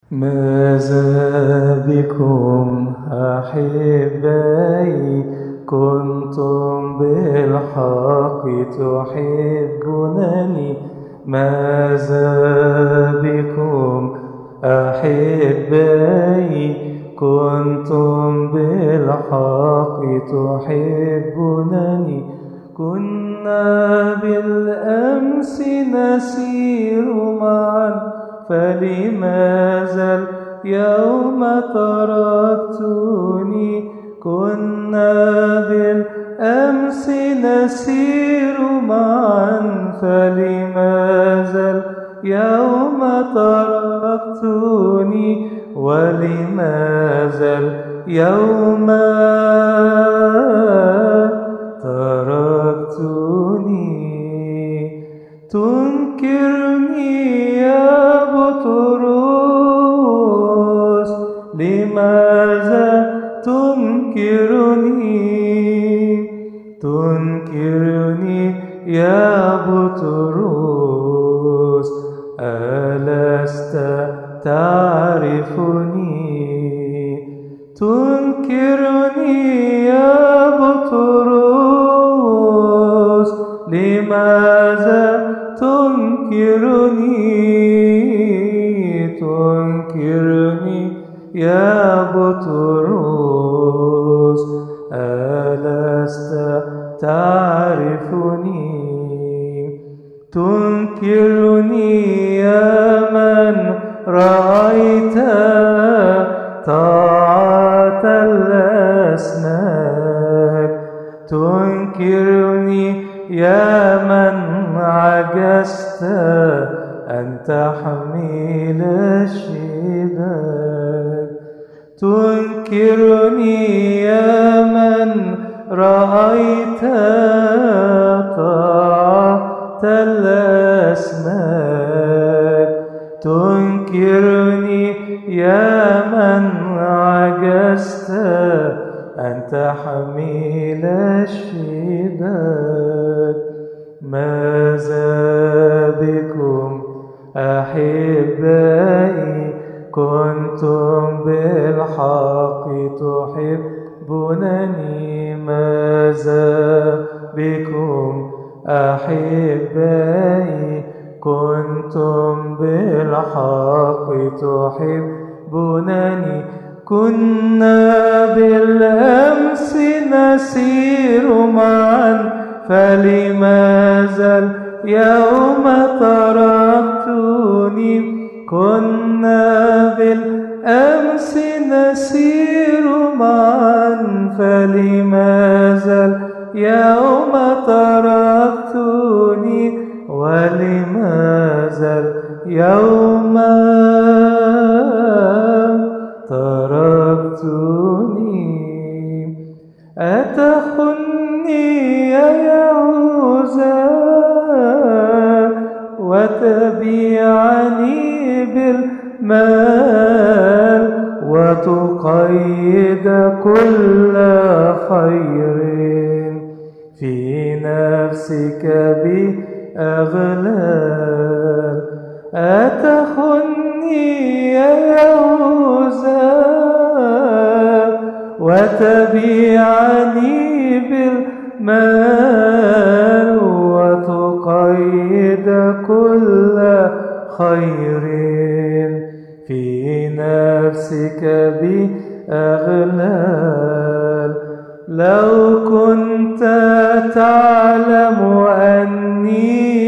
ماذا بكم أحبائي كنتم بالحق تحبونني ماذا بكم أحبائي كنتم بالحق تحبونني كنا بالأمس نسير معا فلماذا اليوم تركتني كنا بالأمس نسير معا فلماذا اليوم تركتني ولماذا اليوم تركتني تنكرني يا بطرس لماذا تنكرني تنكرني يا بطرس ألست تعرفني تنكرني يا بطرس لماذا تنكرني تنكرني يا بطرس ألست تعرفني تنكرني يا من رأيت طاعة الأسماك تنكرني يا من عجزت أن تحمل الشباك تنكرني يا من رأيت طاعة الأسماك تنكرني يا من عجزت أن تحمل الشباك ماذا بكم أحبائي كنتم بالحق تحبونني ماذا بكم أحبائي كنتم بالحق تحبونني كنا بالأمس نسير معا فلماذا اليوم تركتني كنا بالأمس نسير معا فلماذا اليوم تركتني ولماذا اليوم تركتني أتخني يا يهوذا وتبيعني بالمال وتقيد كل خير في نفسك بأغلال أتخني يا يهوذا وتبيعني بالمال وتقيد كل خير في نفسك بأغلال لو كنت تعلم أني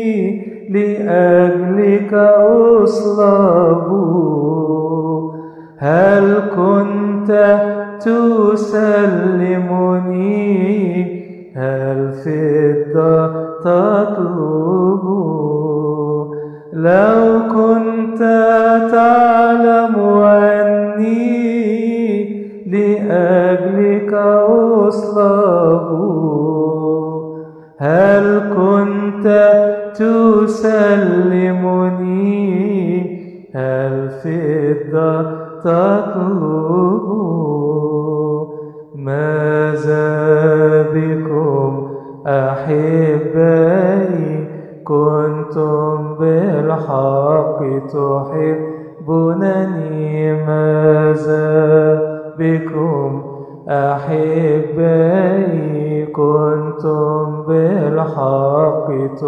لأجلك أصلب هل كنت تسلمني هل فضة تطلب لو كنت تعلم أني لأجلك أصلب هل كنت تسلمني هل فضة تطلب ماذا بكم أحبائي كنتم بالحق تحبونني ماذا بكم أحبائي كنتم بالحق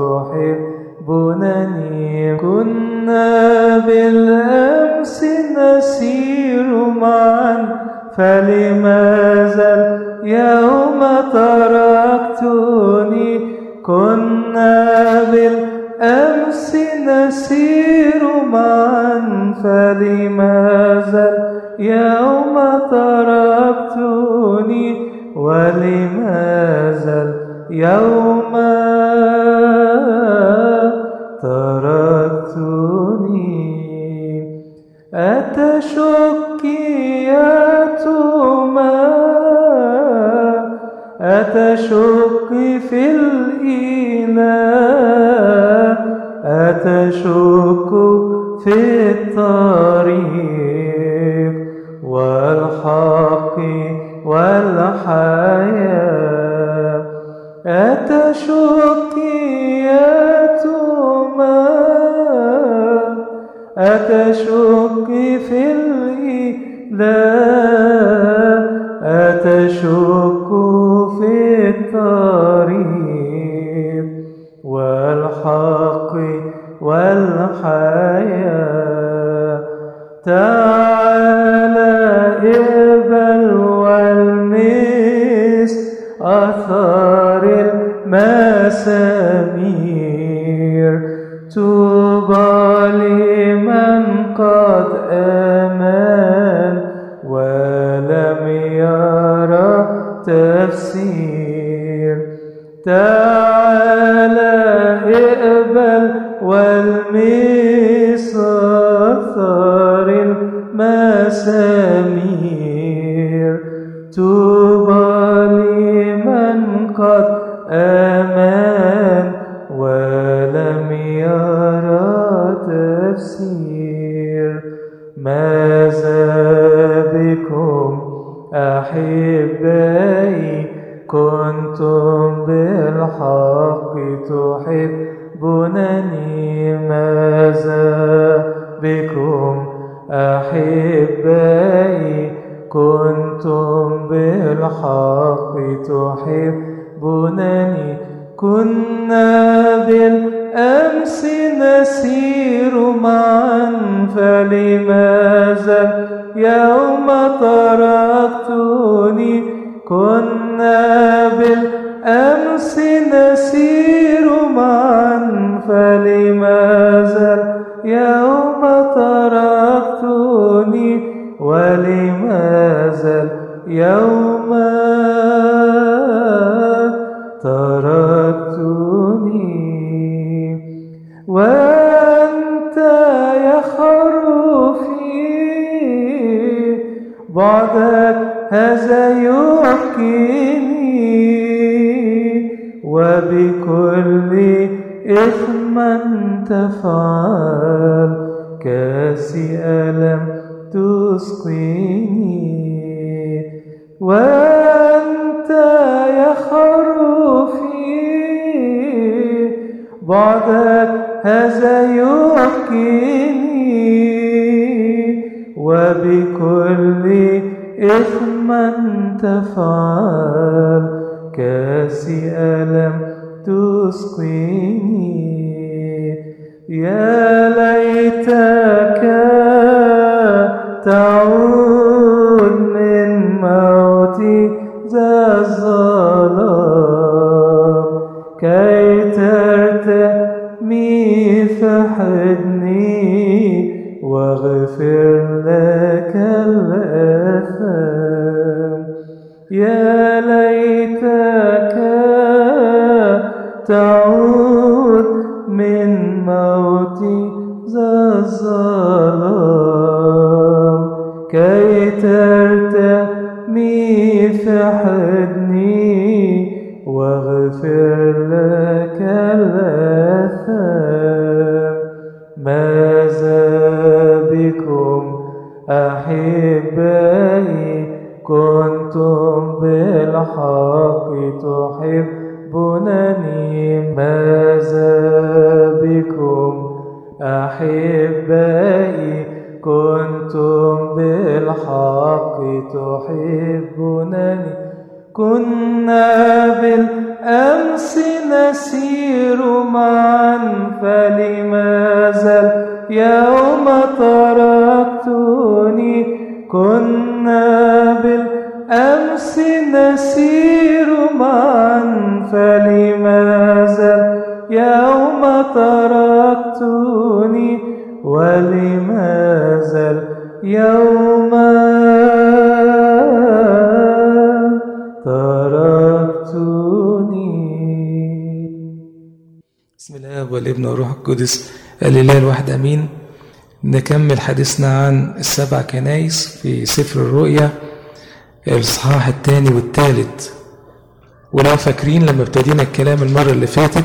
تحبونني كنا بالأمس نسير معا فلماذا اليوم تركتني كنا بالأمس نسير معا فلماذا اليوم تركتني ولماذا اليوم تركتني أتشكيات ما أتشك في الإله أتشك في الطريق والحق والحياة أتشكيات ما أتشك في الإله أتشك في الطريق والحق والحياة تعالى اقبل والمس أثار المسامير طوبى لمن قد آمن ولم يرى تفسير تعالى اقبل والمس أثار المسامير طوبى لمن قد آمن ولم يرى تفسير ماذا بكم أحبائي كنتم بالحق تحبونني ماذا بكم أحبائي كنتم بالحق تحبونني كنا بالأمس نسير معا فلماذا يوم تركتني كنا بالأمس نسير معا فلماذا يوم تركتني ولماذا اليوم تركتني وأنت يا خروفي بعدك هذا يحكيني وبكل إثم تفعل كاسي ألم تسقيني وأنت يا خروفي بعدك هذا يحكيني وبكل إثم تفعل كاسي ألم تسقيني يا ليتك تعود من موتي ذا الظلام كي ترتمي في حضني واغفر لك الآثام يا ليتك تعود من موتي ذا الظلام كي ترتمي في حضني واغفر لك الآثام ماذا بكم أحبائي كنتم بالحق تحبونني ماذا بكم أحبائي كنتم بالحق تحبونني كنا بالأمس نسير معا فلماذا اليوم تركتني كنا بالأمس نسير معا فلماذا اليوم تركتني ولماذا اليوم تركتني بسم الله والابن والروح القدس الإله الواحد أمين نكمل حديثنا عن السبع كنايس في سفر الرؤيا الإصحاح الثاني والثالث ولو فاكرين لما ابتدينا الكلام المرة اللي فاتت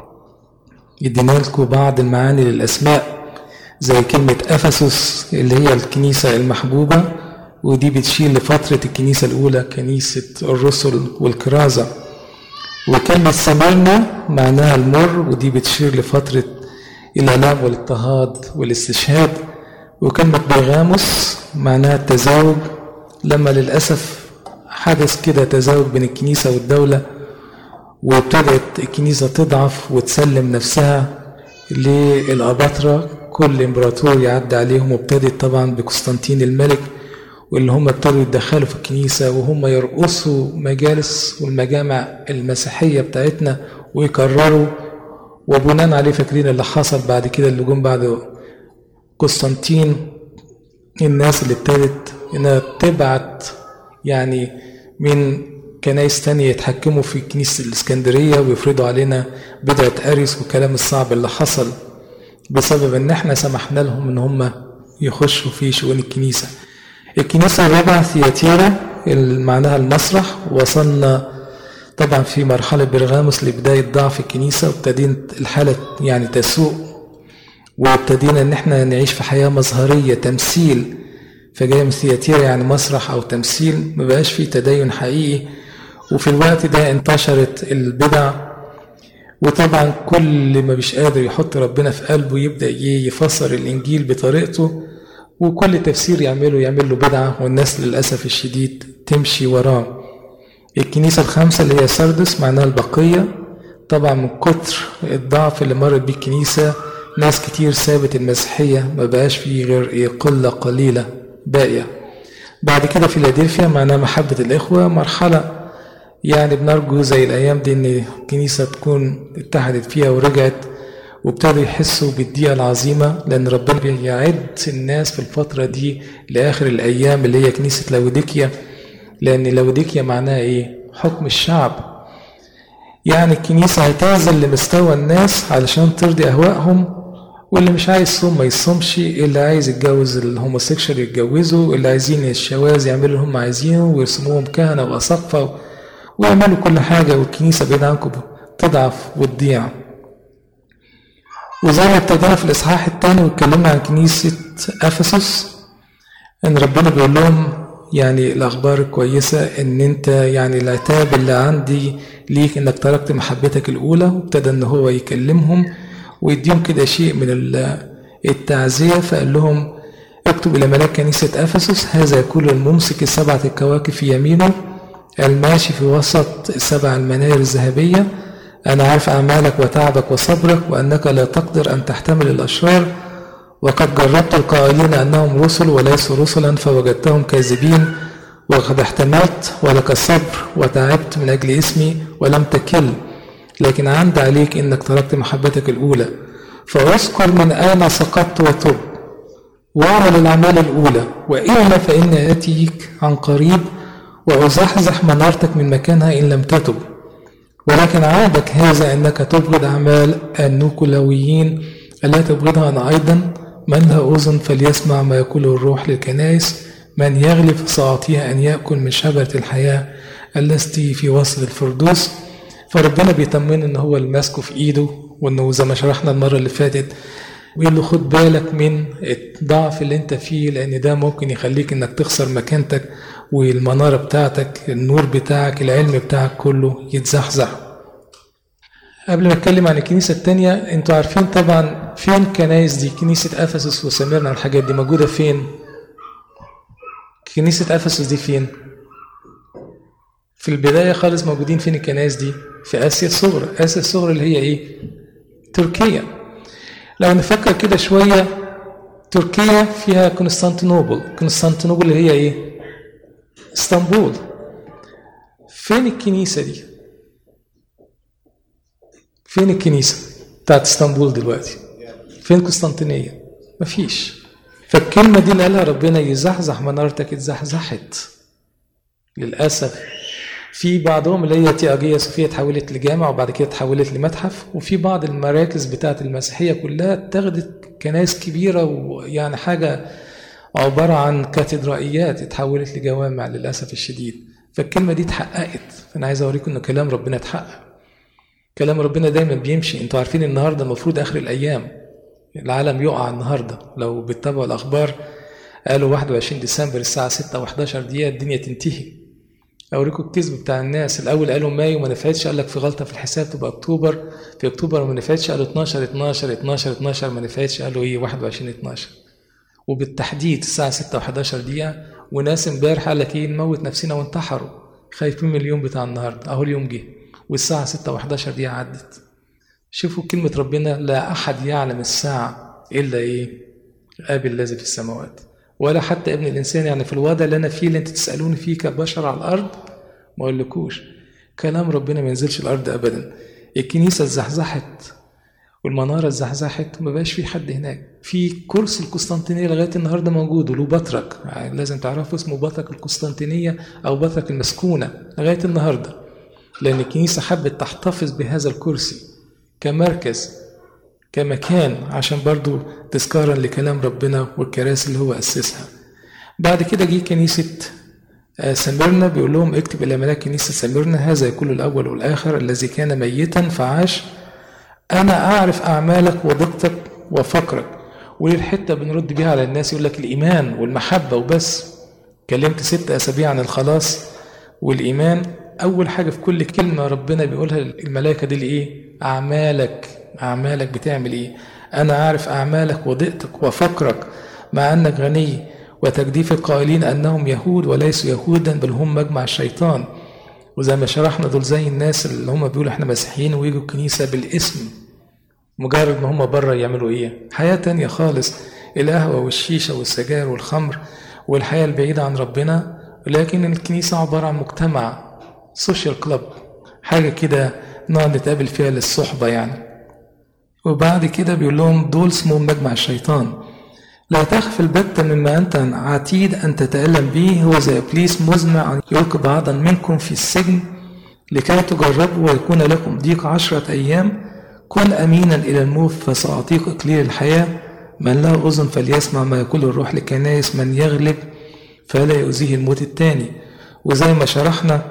ادينا لكم بعض المعاني للأسماء زي كلمة أفسس اللي هي الكنيسة المحبوبة ودي بتشير لفترة الكنيسة الأولى كنيسة الرسل والكرازة وكلمة سمرنا معناها المر ودي بتشير لفترة الآلام والاضطهاد والاستشهاد وكلمة بيغاموس معناها التزاوج لما للأسف حدث كده تزاوج بين الكنيسة والدولة وابتدت الكنيسة تضعف وتسلم نفسها للأباطرة كل إمبراطور يعدي عليهم وابتدت طبعا بقسطنطين الملك واللي هم ابتدوا يتدخلوا في الكنيسة وهم يرقصوا مجالس والمجامع المسيحية بتاعتنا ويكرروا وبناء عليه فاكرين اللي حصل بعد كده اللي جم بعد قسطنطين الناس اللي ابتدت انها تبعت يعني من كنايس تانية يتحكموا في كنيسة الإسكندرية ويفرضوا علينا بدعة أريس والكلام الصعب اللي حصل بسبب إن إحنا سمحنا لهم إن هم يخشوا في شؤون الكنيسة. الكنيسة الرابعة ثياتيرا معناها المسرح وصلنا طبعا في مرحلة برغاموس لبداية ضعف الكنيسة وابتدينا الحالة يعني تسوء وابتدينا إن إحنا نعيش في حياة مظهرية تمثيل فجاي من ثياتيرا يعني مسرح أو تمثيل مبقاش فيه تدين حقيقي وفي الوقت ده انتشرت البدع وطبعا كل ما مش قادر يحط ربنا في قلبه يبدأ يفسر الإنجيل بطريقته وكل تفسير يعمله يعمل له بدعة والناس للأسف الشديد تمشي وراه الكنيسة الخامسة اللي هي سردس معناها البقية طبعا من كتر الضعف اللي مرت بيه الكنيسة ناس كتير سابت المسيحية ما بقاش فيه غير إيه قلة قليلة باقية بعد كده فيلادلفيا معناها محبة الإخوة مرحلة يعني بنرجو زي الأيام دي إن الكنيسة تكون اتحدت فيها ورجعت وابتدوا يحسوا بالدقيقة العظيمة لأن ربنا بيعد الناس في الفترة دي لآخر الأيام اللي هي كنيسة لاوديكيا لأن لاوديكيا معناها إيه؟ حكم الشعب يعني الكنيسة هتعزل لمستوى الناس علشان ترضي أهوائهم واللي مش عايز يصوم ما يصومش اللي عايز يتجوز الهوموسيكشوال يتجوزوا اللي عايزين الشواذ يعملوا اللي هم عايزينه ويرسموهم كهنة وأساقفة ويعملوا كل حاجة والكنيسة بعيد عنكم تضعف وتضيع وزي ما ابتدينا في الإصحاح الثاني واتكلمنا عن كنيسة أفسس إن ربنا بيقول لهم يعني الأخبار الكويسة إن أنت يعني العتاب اللي عندي ليك إنك تركت محبتك الأولى وابتدى إن هو يكلمهم ويديهم كده شيء من التعزية فقال لهم اكتب إلى ملاك كنيسة أفسس هذا يكون الممسك السبعة الكواكب في يمينه الماشي في وسط السبع المناير الذهبية أنا عارف أعمالك وتعبك وصبرك وأنك لا تقدر أن تحتمل الأشرار وقد جربت القائلين أنهم رسل وليسوا رسلا فوجدتهم كاذبين وقد احتملت ولك الصبر وتعبت من أجل اسمي ولم تكل لكن عند عليك إنك تركت محبتك الأولى فاذكر من أين سقطت وتب واعمل الأعمال الأولى وإلا فإن آتيك عن قريب وأزحزح منارتك من مكانها إن لم تتب ولكن عادك هذا أنك تبغض أعمال النوكلاويين ألا تبغضها أنا أيضا من له أذن فليسمع ما يقوله الروح للكنائس من يغلب فسأعطيه أن يأكل من شجرة الحياة التي في وسط الفردوس فربنا بيطمن ان هو اللي ماسكه في ايده وانه زي ما شرحنا المره اللي فاتت بيقول له خد بالك من الضعف اللي انت فيه لان ده ممكن يخليك انك تخسر مكانتك والمناره بتاعتك النور بتاعك العلم بتاعك كله يتزحزح قبل ما اتكلم عن الكنيسه التانية انتوا عارفين طبعا فين الكنايس دي كنيسة أفسس وسميرنا والحاجات دي موجودة فين كنيسة أفسس دي فين في البداية خالص موجودين فين الكنائس دي في آسيا الصغرى آسيا الصغرى اللي هي إيه تركيا لو نفكر كده شوية تركيا فيها قسطنطينوبل قسطنطينوبل اللي هي إيه اسطنبول فين الكنيسة دي فين الكنيسة بتاعت اسطنبول دلوقتي فين قسطنطينية مفيش فالكلمة دي اللي قالها ربنا يزحزح منارتك اتزحزحت للأسف في بعضهم اللي هي تياجية صوفية اتحولت لجامع وبعد كده اتحولت لمتحف وفي بعض المراكز بتاعة المسيحية كلها اتخذت كنائس كبيرة ويعني حاجة عبارة عن كاتدرائيات اتحولت لجوامع للأسف الشديد فالكلمة دي اتحققت فأنا عايز أوريكم إن كلام ربنا اتحقق كلام ربنا دايما بيمشي انتوا عارفين النهارده المفروض آخر الأيام العالم يقع النهارده لو بتتابعوا الأخبار قالوا 21 ديسمبر الساعة 6 و11 دقيقة الدنيا تنتهي اوريكم الكذب بتاع الناس الاول قالوا مايو ما نفعتش قال لك في غلطه في الحساب تبقى اكتوبر في اكتوبر ما نفعتش قالوا 12 12 12 12 ما نفعتش قالوا ايه 21 12 وبالتحديد الساعه 6 و11 دقيقه وناس امبارح قال لك ايه نموت نفسنا وانتحروا خايفين من اليوم بتاع النهارده اهو اليوم جه والساعه 6 و11 دقيقه عدت شوفوا كلمه ربنا لا احد يعلم الساعه الا ايه ابي الذي في السماوات ولا حتى ابن الانسان يعني في الوضع اللي انا فيه اللي انت تسالوني فيه كبشر على الارض ما اقولكوش كلام ربنا ما ينزلش الارض ابدا الكنيسه اتزحزحت والمناره اتزحزحت وما بقاش في حد هناك في كرسي القسطنطينيه لغايه النهارده موجود وله بطرك يعني لازم تعرفوا اسمه بطرك القسطنطينيه او بطرك المسكونه لغايه النهارده لان الكنيسه حبت تحتفظ بهذا الكرسي كمركز كمكان عشان برضو تذكارا لكلام ربنا والكراسي اللي هو أسسها بعد كده جه كنيسة سميرنا بيقول لهم اكتب إلى ملاك كنيسة سميرنا هذا يقول الأول والآخر الذي كان ميتا فعاش أنا أعرف أعمالك وضيقتك وفقرك وليه الحتة بنرد بيها على الناس يقول لك الإيمان والمحبة وبس كلمت ست أسابيع عن الخلاص والإيمان أول حاجة في كل كلمة ربنا بيقولها الملائكة دي لإيه؟ أعمالك أعمالك بتعمل إيه؟ أنا عارف أعمالك وضيقتك وفقرك مع أنك غني وتجديف القائلين أنهم يهود وليسوا يهودا بل هم مجمع الشيطان وزي ما شرحنا دول زي الناس اللي هم بيقولوا احنا مسيحيين ويجوا الكنيسة بالاسم مجرد ما هم بره يعملوا ايه حياة تانية خالص القهوة والشيشة والسجاير والخمر والحياة البعيدة عن ربنا لكن الكنيسة عبارة عن مجتمع سوشيال كلاب حاجة كده نقعد نتقابل فيها للصحبة يعني وبعد كده بيقول لهم دول اسمهم مجمع الشيطان لا تخف البتة مما أنت عتيد أن تتألم به هو زي إبليس مزمع أن يلقي بعضا منكم في السجن لكي تجربوا ويكون لكم ضيق عشرة أيام كن أمينا إلى الموت فسأعطيك إقليل الحياة من له أذن فليسمع ما يقول الروح للكنائس من يغلب فلا يؤذيه الموت الثاني وزي ما شرحنا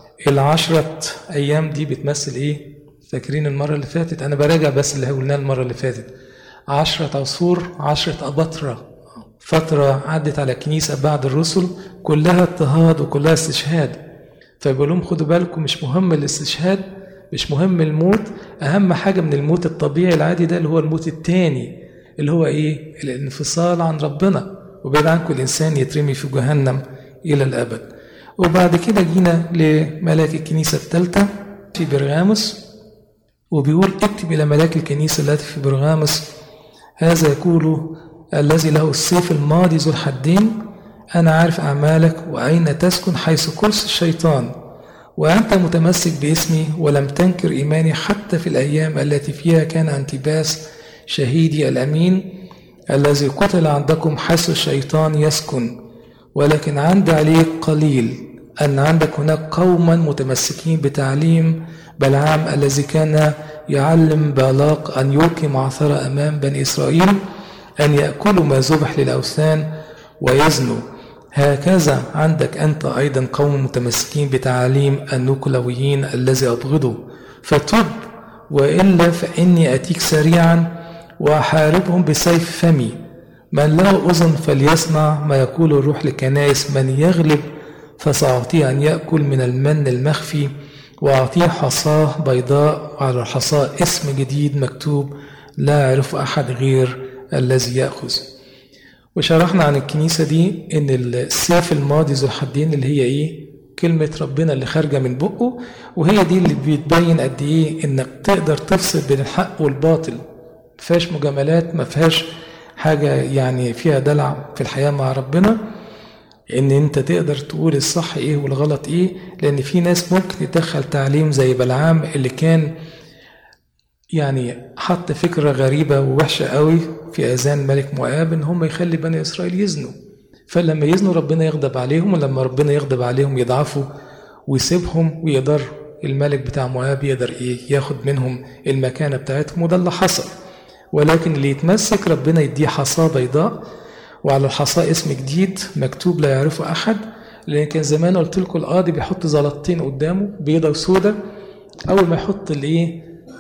العشرة أيام دي بتمثل إيه؟ فاكرين المرة اللي فاتت أنا براجع بس اللي قلناه المرة اللي فاتت عشرة عصور عشرة أبطرة فترة عدت على الكنيسة بعد الرسل كلها اضطهاد وكلها استشهاد فبيقول لهم خدوا بالكم مش مهم الاستشهاد مش مهم الموت أهم حاجة من الموت الطبيعي العادي ده اللي هو الموت التاني اللي هو إيه؟ الانفصال عن ربنا وبعد عنكم الإنسان يترمي في جهنم إلى الأبد وبعد كده جينا لملاك الكنيسة الثالثة في برغاموس وبيقول اكتب إلى ملاك الكنيسة التي في برغاموس هذا يقول الذي له السيف الماضي ذو الحدين أنا عارف أعمالك وأين تسكن حيث كرسي الشيطان وأنت متمسك باسمي ولم تنكر إيماني حتى في الأيام التي فيها كان أنتباس شهيدي الأمين الذي قتل عندكم حيث الشيطان يسكن ولكن عندي عليك قليل أن عندك هناك قوما متمسكين بتعليم بلعام الذي كان يعلم بالاق أن يلقي معثرة أمام بني إسرائيل أن يأكلوا ما ذبح للأوثان ويزنوا هكذا عندك أنت أيضا قوم متمسكين بتعاليم النوكلويين الذي أبغضه فتب وإلا فإني أتيك سريعا وأحاربهم بسيف فمي من له أذن فليسمع ما يقول الروح للكنائس من يغلب فسأعطيه أن يأكل من المن المخفي وأعطيه حصاة بيضاء وعلى الحصاة اسم جديد مكتوب لا يعرف أحد غير الذي يأخذ وشرحنا عن الكنيسة دي إن السيف الماضي ذو الحدين اللي هي إيه كلمة ربنا اللي خارجة من بقه وهي دي اللي بتبين قد إيه إنك تقدر تفصل بين الحق والباطل ما فيهاش مجاملات ما فيهاش حاجة يعني فيها دلع في الحياة مع ربنا ان انت تقدر تقول الصح ايه والغلط ايه لان في ناس ممكن تدخل تعليم زي بلعام اللي كان يعني حط فكرة غريبة ووحشة قوي في اذان ملك مؤاب ان هم يخلي بني اسرائيل يزنوا فلما يزنوا ربنا يغضب عليهم ولما ربنا يغضب عليهم يضعفوا ويسيبهم ويقدر الملك بتاع مؤاب يقدر ايه ياخد منهم المكانة بتاعتهم وده اللي حصل ولكن اللي يتمسك ربنا يديه حصاة بيضاء وعلى الحصاة اسم جديد مكتوب لا يعرفه أحد لأن كان زمان قلت لكم القاضي بيحط زلطتين قدامه بيضة وسودة أول ما يحط الإيه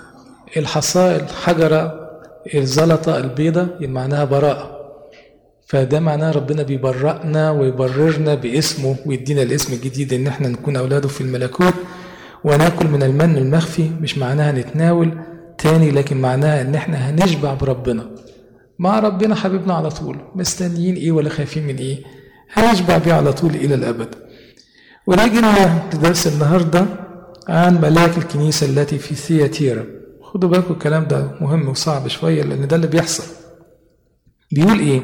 الحصاة الحجرة الزلطة البيضة معناها براءة فده معناه ربنا بيبرأنا ويبررنا باسمه ويدينا الاسم الجديد ان احنا نكون اولاده في الملكوت وناكل من المن المخفي مش معناها نتناول تاني لكن معناها ان احنا هنشبع بربنا مع ربنا حبيبنا على طول مستنيين ايه ولا خايفين من ايه هنشبع بيه على طول الى الابد ونيجي لدرس النهارده عن ملاك الكنيسه التي في ثياتيرا خدوا بالكم الكلام ده مهم وصعب شويه لان ده اللي بيحصل بيقول ايه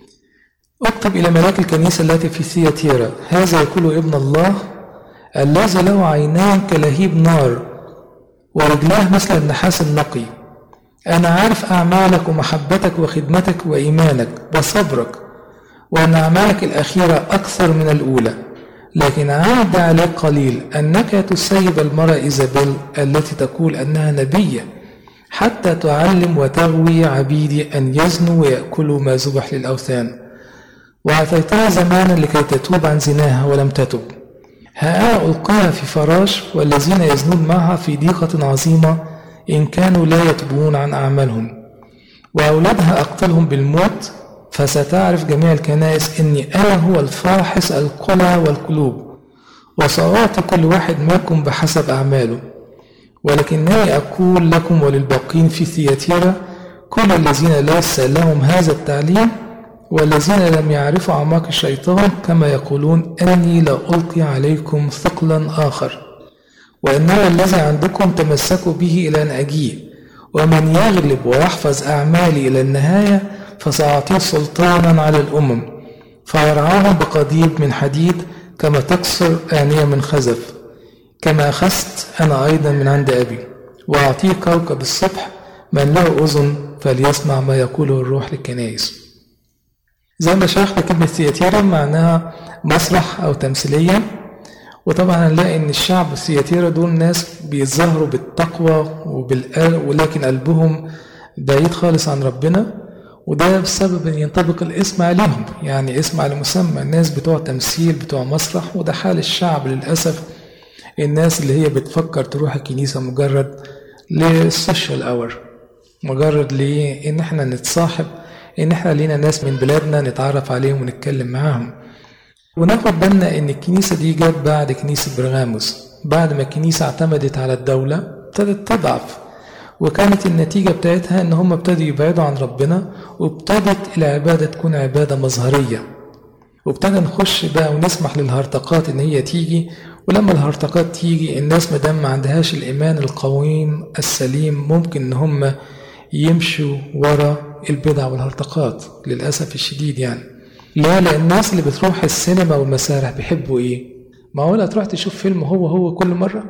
اكتب الى ملاك الكنيسه التي في ثياتيرا هذا يقول ابن الله الذي له عينان كلهيب نار ورجلاه مثل النحاس النقي أنا عارف أعمالك ومحبتك وخدمتك وإيمانك وصبرك وأن أعمالك الأخيرة أكثر من الأولى لكن عاد عليك قليل أنك تسيب المرأة إيزابيل التي تقول أنها نبية حتى تعلم وتغوي عبيدي أن يزنوا ويأكلوا ما ذبح للأوثان وأعطيتها زمانا لكي تتوب عن زناها ولم تتب ها ألقاها في فراش والذين يزنون معها في ضيقة عظيمة إن كانوا لا يتوبون عن أعمالهم وأولادها أقتلهم بالموت فستعرف جميع الكنائس إني أنا هو الفاحص القلى والقلوب وسأعطي كل واحد منكم بحسب أعماله ولكنني أقول لكم وللباقين في ثياتيرا كل الذين ليس لهم هذا التعليم والذين لم يعرفوا أعماق الشيطان كما يقولون أني لا ألقي عليكم ثقلا آخر وإنما الذي عندكم تمسكوا به إلى أن أجيء ومن يغلب ويحفظ أعمالي إلى النهاية فسأعطيه سلطانا على الأمم فيرعاهم بقضيب من حديد كما تكسر آنية من خزف كما أخذت أنا أيضا من عند أبي وأعطيه كوكب الصبح من له أذن فليسمع ما يقوله الروح للكنائس زي ما شرحنا كلمة ثياتيرا معناها مسرح أو تمثيلية وطبعا هنلاقي ان الشعب السياتيرا دول ناس بيتظاهروا بالتقوى وبالقلب ولكن قلبهم بعيد خالص عن ربنا وده بسبب ان ينطبق الاسم عليهم يعني اسم على مسمى الناس بتوع تمثيل بتوع مسرح وده حال الشعب للاسف الناس اللي هي بتفكر تروح الكنيسه مجرد للسوشيال اور مجرد ليه ان احنا نتصاحب ان احنا لينا ناس من بلادنا نتعرف عليهم ونتكلم معاهم وناخد بالنا ان الكنيسة دي جت بعد كنيسة برغاموس بعد ما الكنيسة اعتمدت على الدولة ابتدت تضعف وكانت النتيجة بتاعتها ان هم ابتدوا يبعدوا عن ربنا وابتدت العبادة تكون عبادة مظهرية وابتدى نخش بقى ونسمح للهرطقات ان هي تيجي ولما الهرطقات تيجي الناس مدام ما عندهاش الايمان القويم السليم ممكن ان هم يمشوا ورا البدع والهرطقات للاسف الشديد يعني لا لان الناس اللي بتروح السينما والمسارح بيحبوا ايه معقولة تروح تشوف فيلم هو هو كل مرة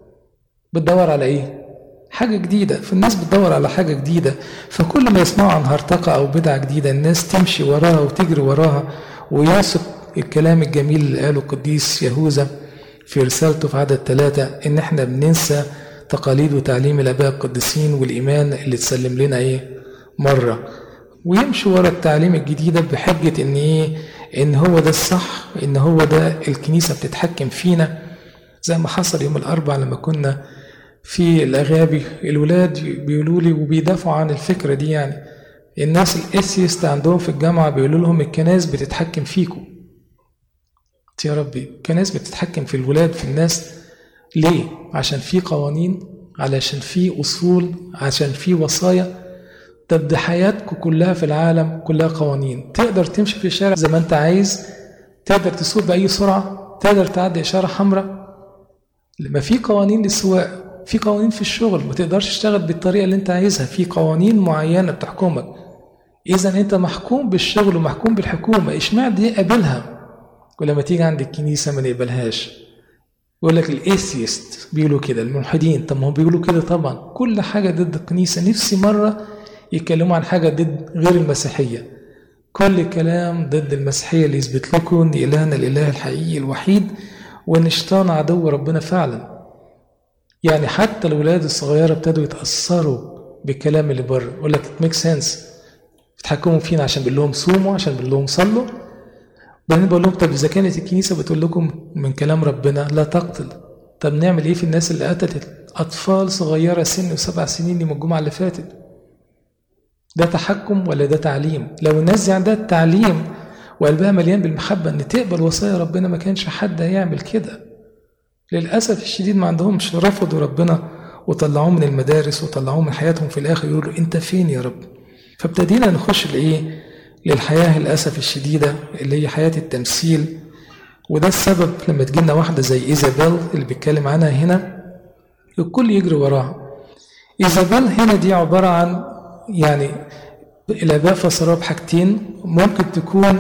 بتدور على ايه حاجة جديدة فالناس بتدور على حاجة جديدة فكل ما يسمعوا عن هرطقة أو بدعة جديدة الناس تمشي وراها وتجري وراها ويثق الكلام الجميل اللي قاله القديس يهوذا في رسالته في عدد ثلاثة إن إحنا بننسى تقاليد وتعليم الآباء القديسين والإيمان اللي تسلم لنا إيه مرة ويمشوا ورا التعليم الجديدة بحجة إن إيه إن هو ده الصح إن هو ده الكنيسة بتتحكم فينا زي ما حصل يوم الأربع لما كنا في الأغابي الولاد بيقولوا لي وبيدافعوا عن الفكرة دي يعني الناس الاسيست عندهم في الجامعة بيقولوا لهم الكنائس بتتحكم فيكم يا ربي الكنائس بتتحكم في الولاد في الناس ليه؟ عشان في قوانين علشان في أصول عشان في وصايا طب دي حياتكم كلها في العالم كلها قوانين تقدر تمشي في الشارع زي ما انت عايز تقدر تسوق بأي سرعة تقدر تعدي إشارة حمراء لما في قوانين للسواقة في قوانين في الشغل ما تقدرش تشتغل بالطريقة اللي انت عايزها في قوانين معينة بتحكمك إذا أنت محكوم بالشغل ومحكوم بالحكومة إشمعنى دي قابلها ولما تيجي عند الكنيسة ما نقبلهاش يقول لك الايثيست بيقولوا كده الملحدين طب ما هم بيقولوا كده طبعا كل حاجة ضد الكنيسة نفسي مرة يتكلموا عن حاجة ضد غير المسيحية كل كلام ضد المسيحية اللي يثبت لكم إن إلهنا الإله الحقيقي الوحيد وإن الشيطان عدو ربنا فعلا يعني حتى الولاد الصغيرة ابتدوا يتأثروا بالكلام اللي بره يقول لك ميك سنس بيتحكموا فينا عشان بنقول لهم صوموا عشان بنقول لهم صلوا بعدين بقول لهم طب إذا كانت الكنيسة بتقول لكم من كلام ربنا لا تقتل طب نعمل إيه في الناس اللي قتلت أطفال صغيرة سن وسبع سنين يوم الجمعة اللي فاتت ده تحكم ولا ده تعليم لو الناس دي عندها التعليم وقلبها مليان بالمحبة إن تقبل وصايا ربنا ما كانش حد هيعمل كده للأسف الشديد ما عندهمش رفضوا ربنا وطلعوه من المدارس وطلعوه من حياتهم في الآخر يقولوا أنت فين يا رب فابتدينا نخش لإيه للحياة للأسف الشديدة اللي هي حياة التمثيل وده السبب لما تجينا واحدة زي إيزابيل اللي بيتكلم عنها هنا الكل يجري وراها إيزابيل هنا دي عبارة عن يعني الآباء فسروها بحاجتين ممكن تكون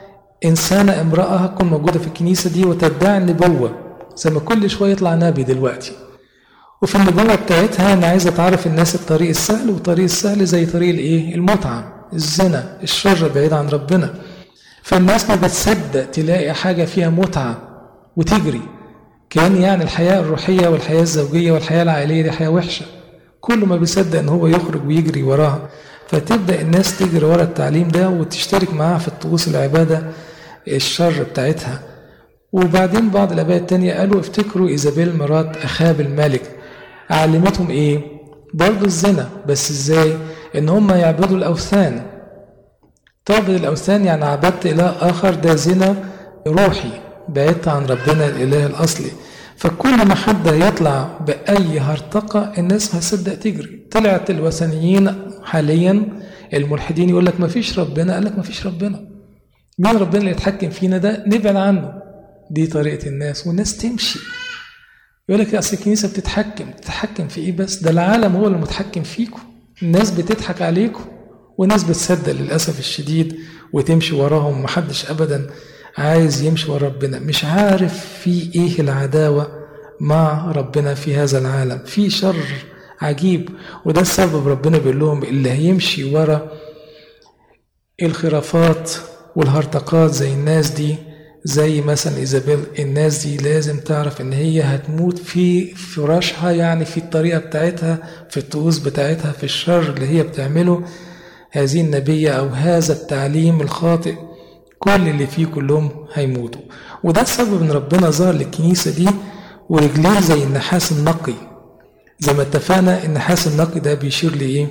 إنسانة امرأة تكون موجودة في الكنيسة دي وتدعي النبوة زي ما كل شوية يطلع نبي دلوقتي وفي النبوة بتاعتها أنا عايز أتعرف الناس الطريق السهل والطريق السهل زي طريق الإيه؟ المتعة الزنا الشر بعيد عن ربنا فالناس ما بتصدق تلاقي حاجة فيها متعة وتجري كان يعني الحياة الروحية والحياة الزوجية والحياة العائلية دي حياة وحشة كله ما بيصدق ان هو يخرج ويجري وراها فتبدأ الناس تجري ورا التعليم ده وتشترك معاها في الطقوس العبادة الشر بتاعتها وبعدين بعض الآباء التانية قالوا افتكروا إيزابيل مرات أخاب الملك علمتهم إيه؟ برضه الزنا بس إزاي؟ إن هم يعبدوا الأوثان تعبد الأوثان يعني عبدت إله آخر ده زنا روحي بعدت عن ربنا الإله الأصلي فكل ما حد يطلع بأي هرطقة الناس هتصدق تجري طلعت الوثنيين حاليا الملحدين يقول لك ما فيش ربنا قال لك ما فيش ربنا مين ربنا اللي يتحكم فينا ده نبعد عنه دي طريقة الناس والناس تمشي يقول لك أصل الكنيسة بتتحكم تتحكم في إيه بس ده العالم هو اللي متحكم فيكم الناس بتضحك عليكم وناس بتصدق للأسف الشديد وتمشي وراهم محدش أبدا عايز يمشي ورا ربنا مش عارف في إيه العداوة مع ربنا في هذا العالم في شر عجيب وده السبب ربنا بيقول لهم اللي هيمشي ورا الخرافات والهرطقات زي الناس دي زي مثلا ايزابيل الناس دي لازم تعرف ان هي هتموت في فراشها يعني في الطريقه بتاعتها في الطقوس بتاعتها في الشر اللي هي بتعمله هذه النبيه او هذا التعليم الخاطئ كل اللي فيه كلهم هيموتوا وده السبب ان ربنا ظهر للكنيسه دي ورجليه زي النحاس النقي زي ما اتفقنا النحاس النقي ده بيشير لايه؟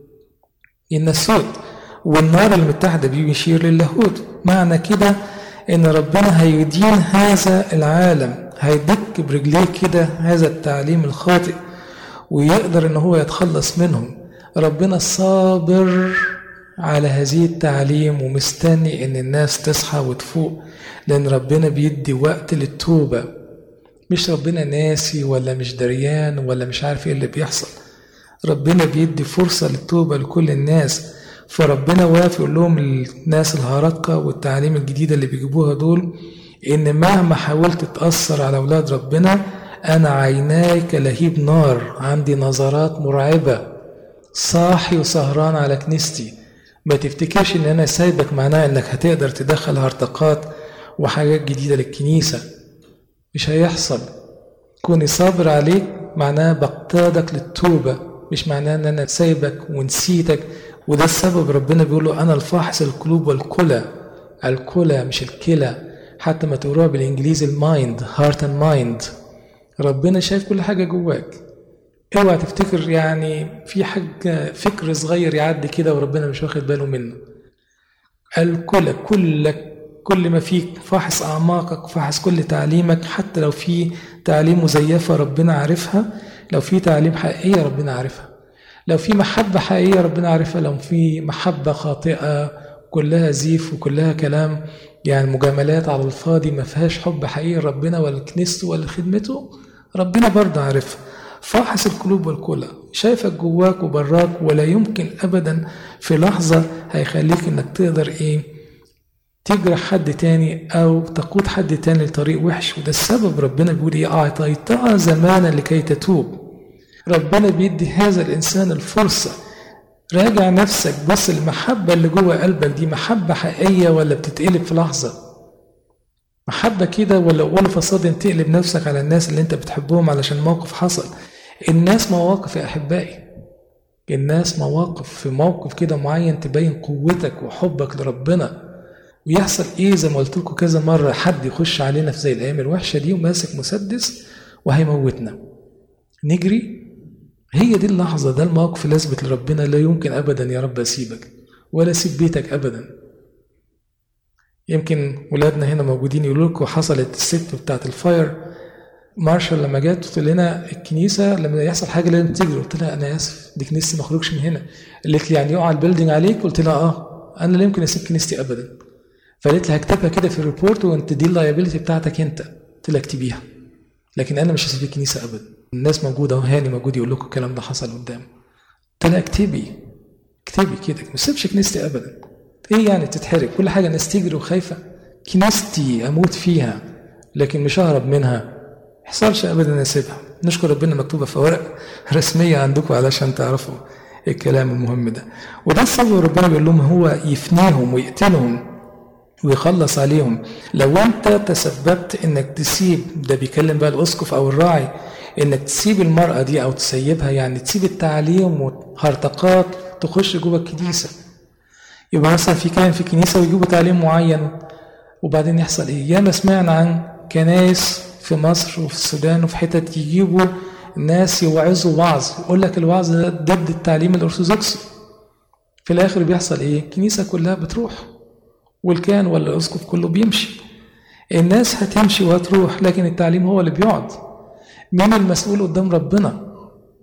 النسوت والنار المتحده بيه بيشير للاهوت معنى كده ان ربنا هيدين هذا العالم هيدك برجليه كده هذا التعليم الخاطئ ويقدر ان هو يتخلص منهم ربنا صابر على هذه التعليم ومستني ان الناس تصحى وتفوق لان ربنا بيدي وقت للتوبه مش ربنا ناسي ولا مش دريان ولا مش عارف ايه اللي بيحصل ربنا بيدي فرصه للتوبه لكل الناس فربنا واقف يقول لهم الناس الهرطقة والتعاليم الجديدة اللي بيجيبوها دول إن مهما حاولت تأثر على أولاد ربنا أنا عيناي كلهيب نار عندي نظرات مرعبة صاحي وسهران على كنيستي ما تفتكرش إن أنا سايبك معناه إنك هتقدر تدخل هرطقات وحاجات جديدة للكنيسة مش هيحصل كوني صابر عليك معناه بقتادك للتوبة مش معناه إن أنا سايبك ونسيتك وده السبب ربنا بيقول له انا الفاحص القلوب والكلى الكلى مش الكلى حتى ما تقروها بالانجليزي المايند هارت اند مايند ربنا شايف كل حاجه جواك اوعى تفتكر يعني في حاجه فكر صغير يعدي كده وربنا مش واخد باله منه الكلى كلك كل ما فيك فاحص اعماقك فاحص كل تعليمك حتى لو في تعليم مزيفه ربنا عارفها لو في تعليم حقيقيه ربنا عارفها لو في محبة حقيقية ربنا عارفها لو في محبة خاطئة كلها زيف وكلها كلام يعني مجاملات على الفاضي ما فيهاش حب حقيقي ربنا ولا كنيسته ولا خدمته ربنا برضه عارفها فاحص القلوب والكلى شايفك جواك وبراك ولا يمكن ابدا في لحظة هيخليك انك تقدر ايه تجرح حد تاني او تقود حد تاني لطريق وحش وده السبب ربنا بيقول ايه اعطيتها زمانا لكي تتوب ربنا بيدي هذا الانسان الفرصه راجع نفسك بص المحبة اللي جوه قلبك دي محبة حقيقية ولا بتتقلب في لحظة محبة كده ولا أول فصاد تقلب نفسك على الناس اللي انت بتحبهم علشان موقف حصل الناس مواقف يا أحبائي الناس مواقف في موقف كده معين تبين قوتك وحبك لربنا ويحصل ايه زي ما قلت لكم كذا مرة حد يخش علينا في زي الأيام الوحشة دي وماسك مسدس وهيموتنا نجري هي دي اللحظة ده الموقف اللي أثبت لربنا لا يمكن أبدا يا رب أسيبك ولا أسيب بيتك أبدا يمكن ولادنا هنا موجودين يقولوا لكم حصلت الست بتاعت الفاير مارشال لما جت قلت لنا الكنيسة لما يحصل حاجة لازم تجري قلت لها أنا آسف دي كنيستي ما اخرجش من هنا قالت لي يعني يقع البيلدينج عليك قلت لها أه أنا لا يمكن أسيب كنيستي أبدا فقالت لي هكتبها كده في الريبورت وأنت دي اللايبيلتي بتاعتك أنت قلت لها اكتبيها لكن أنا مش هسيب الكنيسة أبدا الناس موجودة وهاني موجود يقول لكم الكلام ده حصل قدام قلت لها اكتبي اكتبي كده ما تسيبش كنيستي ابدا ايه يعني تتحرق كل حاجه الناس تجري وخايفه كنيستي اموت فيها لكن مش اهرب منها يحصلش ابدا اسيبها نشكر ربنا مكتوبه في ورق رسميه عندكم علشان تعرفوا الكلام المهم ده وده السبب ربنا بيقول لهم هو يفنيهم ويقتلهم ويخلص عليهم لو انت تسببت انك تسيب ده بيكلم بقى الاسقف او الراعي انك تسيب المرأة دي او تسيبها يعني تسيب التعليم وهرطقات تخش جوه الكنيسة يبقى مثلا في كان في كنيسة ويجيبوا تعليم معين وبعدين يحصل ايه ياما سمعنا عن كنايس في مصر وفي السودان وفي حتت يجيبوا ناس يوعظوا وعظ يقول لك الوعظ ده ضد التعليم الارثوذكسي في الاخر بيحصل ايه الكنيسة كلها بتروح والكان ولا الاسقف كله بيمشي الناس هتمشي وهتروح لكن التعليم هو اللي بيقعد مين المسؤول قدام ربنا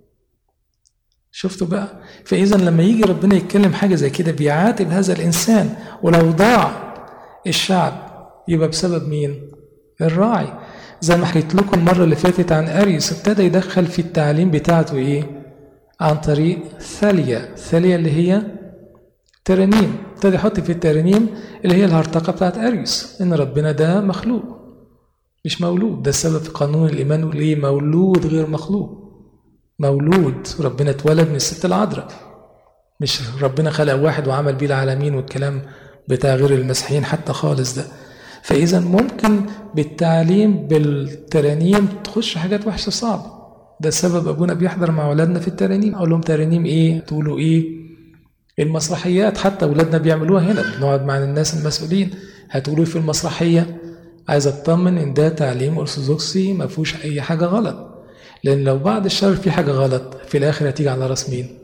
شفتوا بقى فاذا لما يجي ربنا يتكلم حاجه زي كده بيعاتب هذا الانسان ولو ضاع الشعب يبقى بسبب مين الراعي زي ما حكيت لكم المره اللي فاتت عن اريس ابتدى يدخل في التعليم بتاعته ايه عن طريق ثالية ثالية اللي هي ترانيم ابتدى يحط في الترانيم اللي هي الهرطقة بتاعت أريوس إن ربنا ده مخلوق مش مولود ده السبب في قانون الإيمان ليه مولود غير مخلوق مولود ربنا اتولد من الست العذراء مش ربنا خلق واحد وعمل بيه العالمين والكلام بتاع غير المسيحيين حتى خالص ده فإذا ممكن بالتعليم بالترانيم تخش حاجات وحشة صعبة ده السبب أبونا بيحضر مع أولادنا في الترانيم أقول لهم ترانيم إيه تقولوا إيه المسرحيات حتى أولادنا بيعملوها هنا بنقعد مع الناس المسؤولين هتقولوا في المسرحية عايز أطمن إن ده تعليم أرثوذكسي ما فيهوش أي حاجة غلط لأن لو بعد الشر في حاجة غلط في الآخر هتيجي على راس مين؟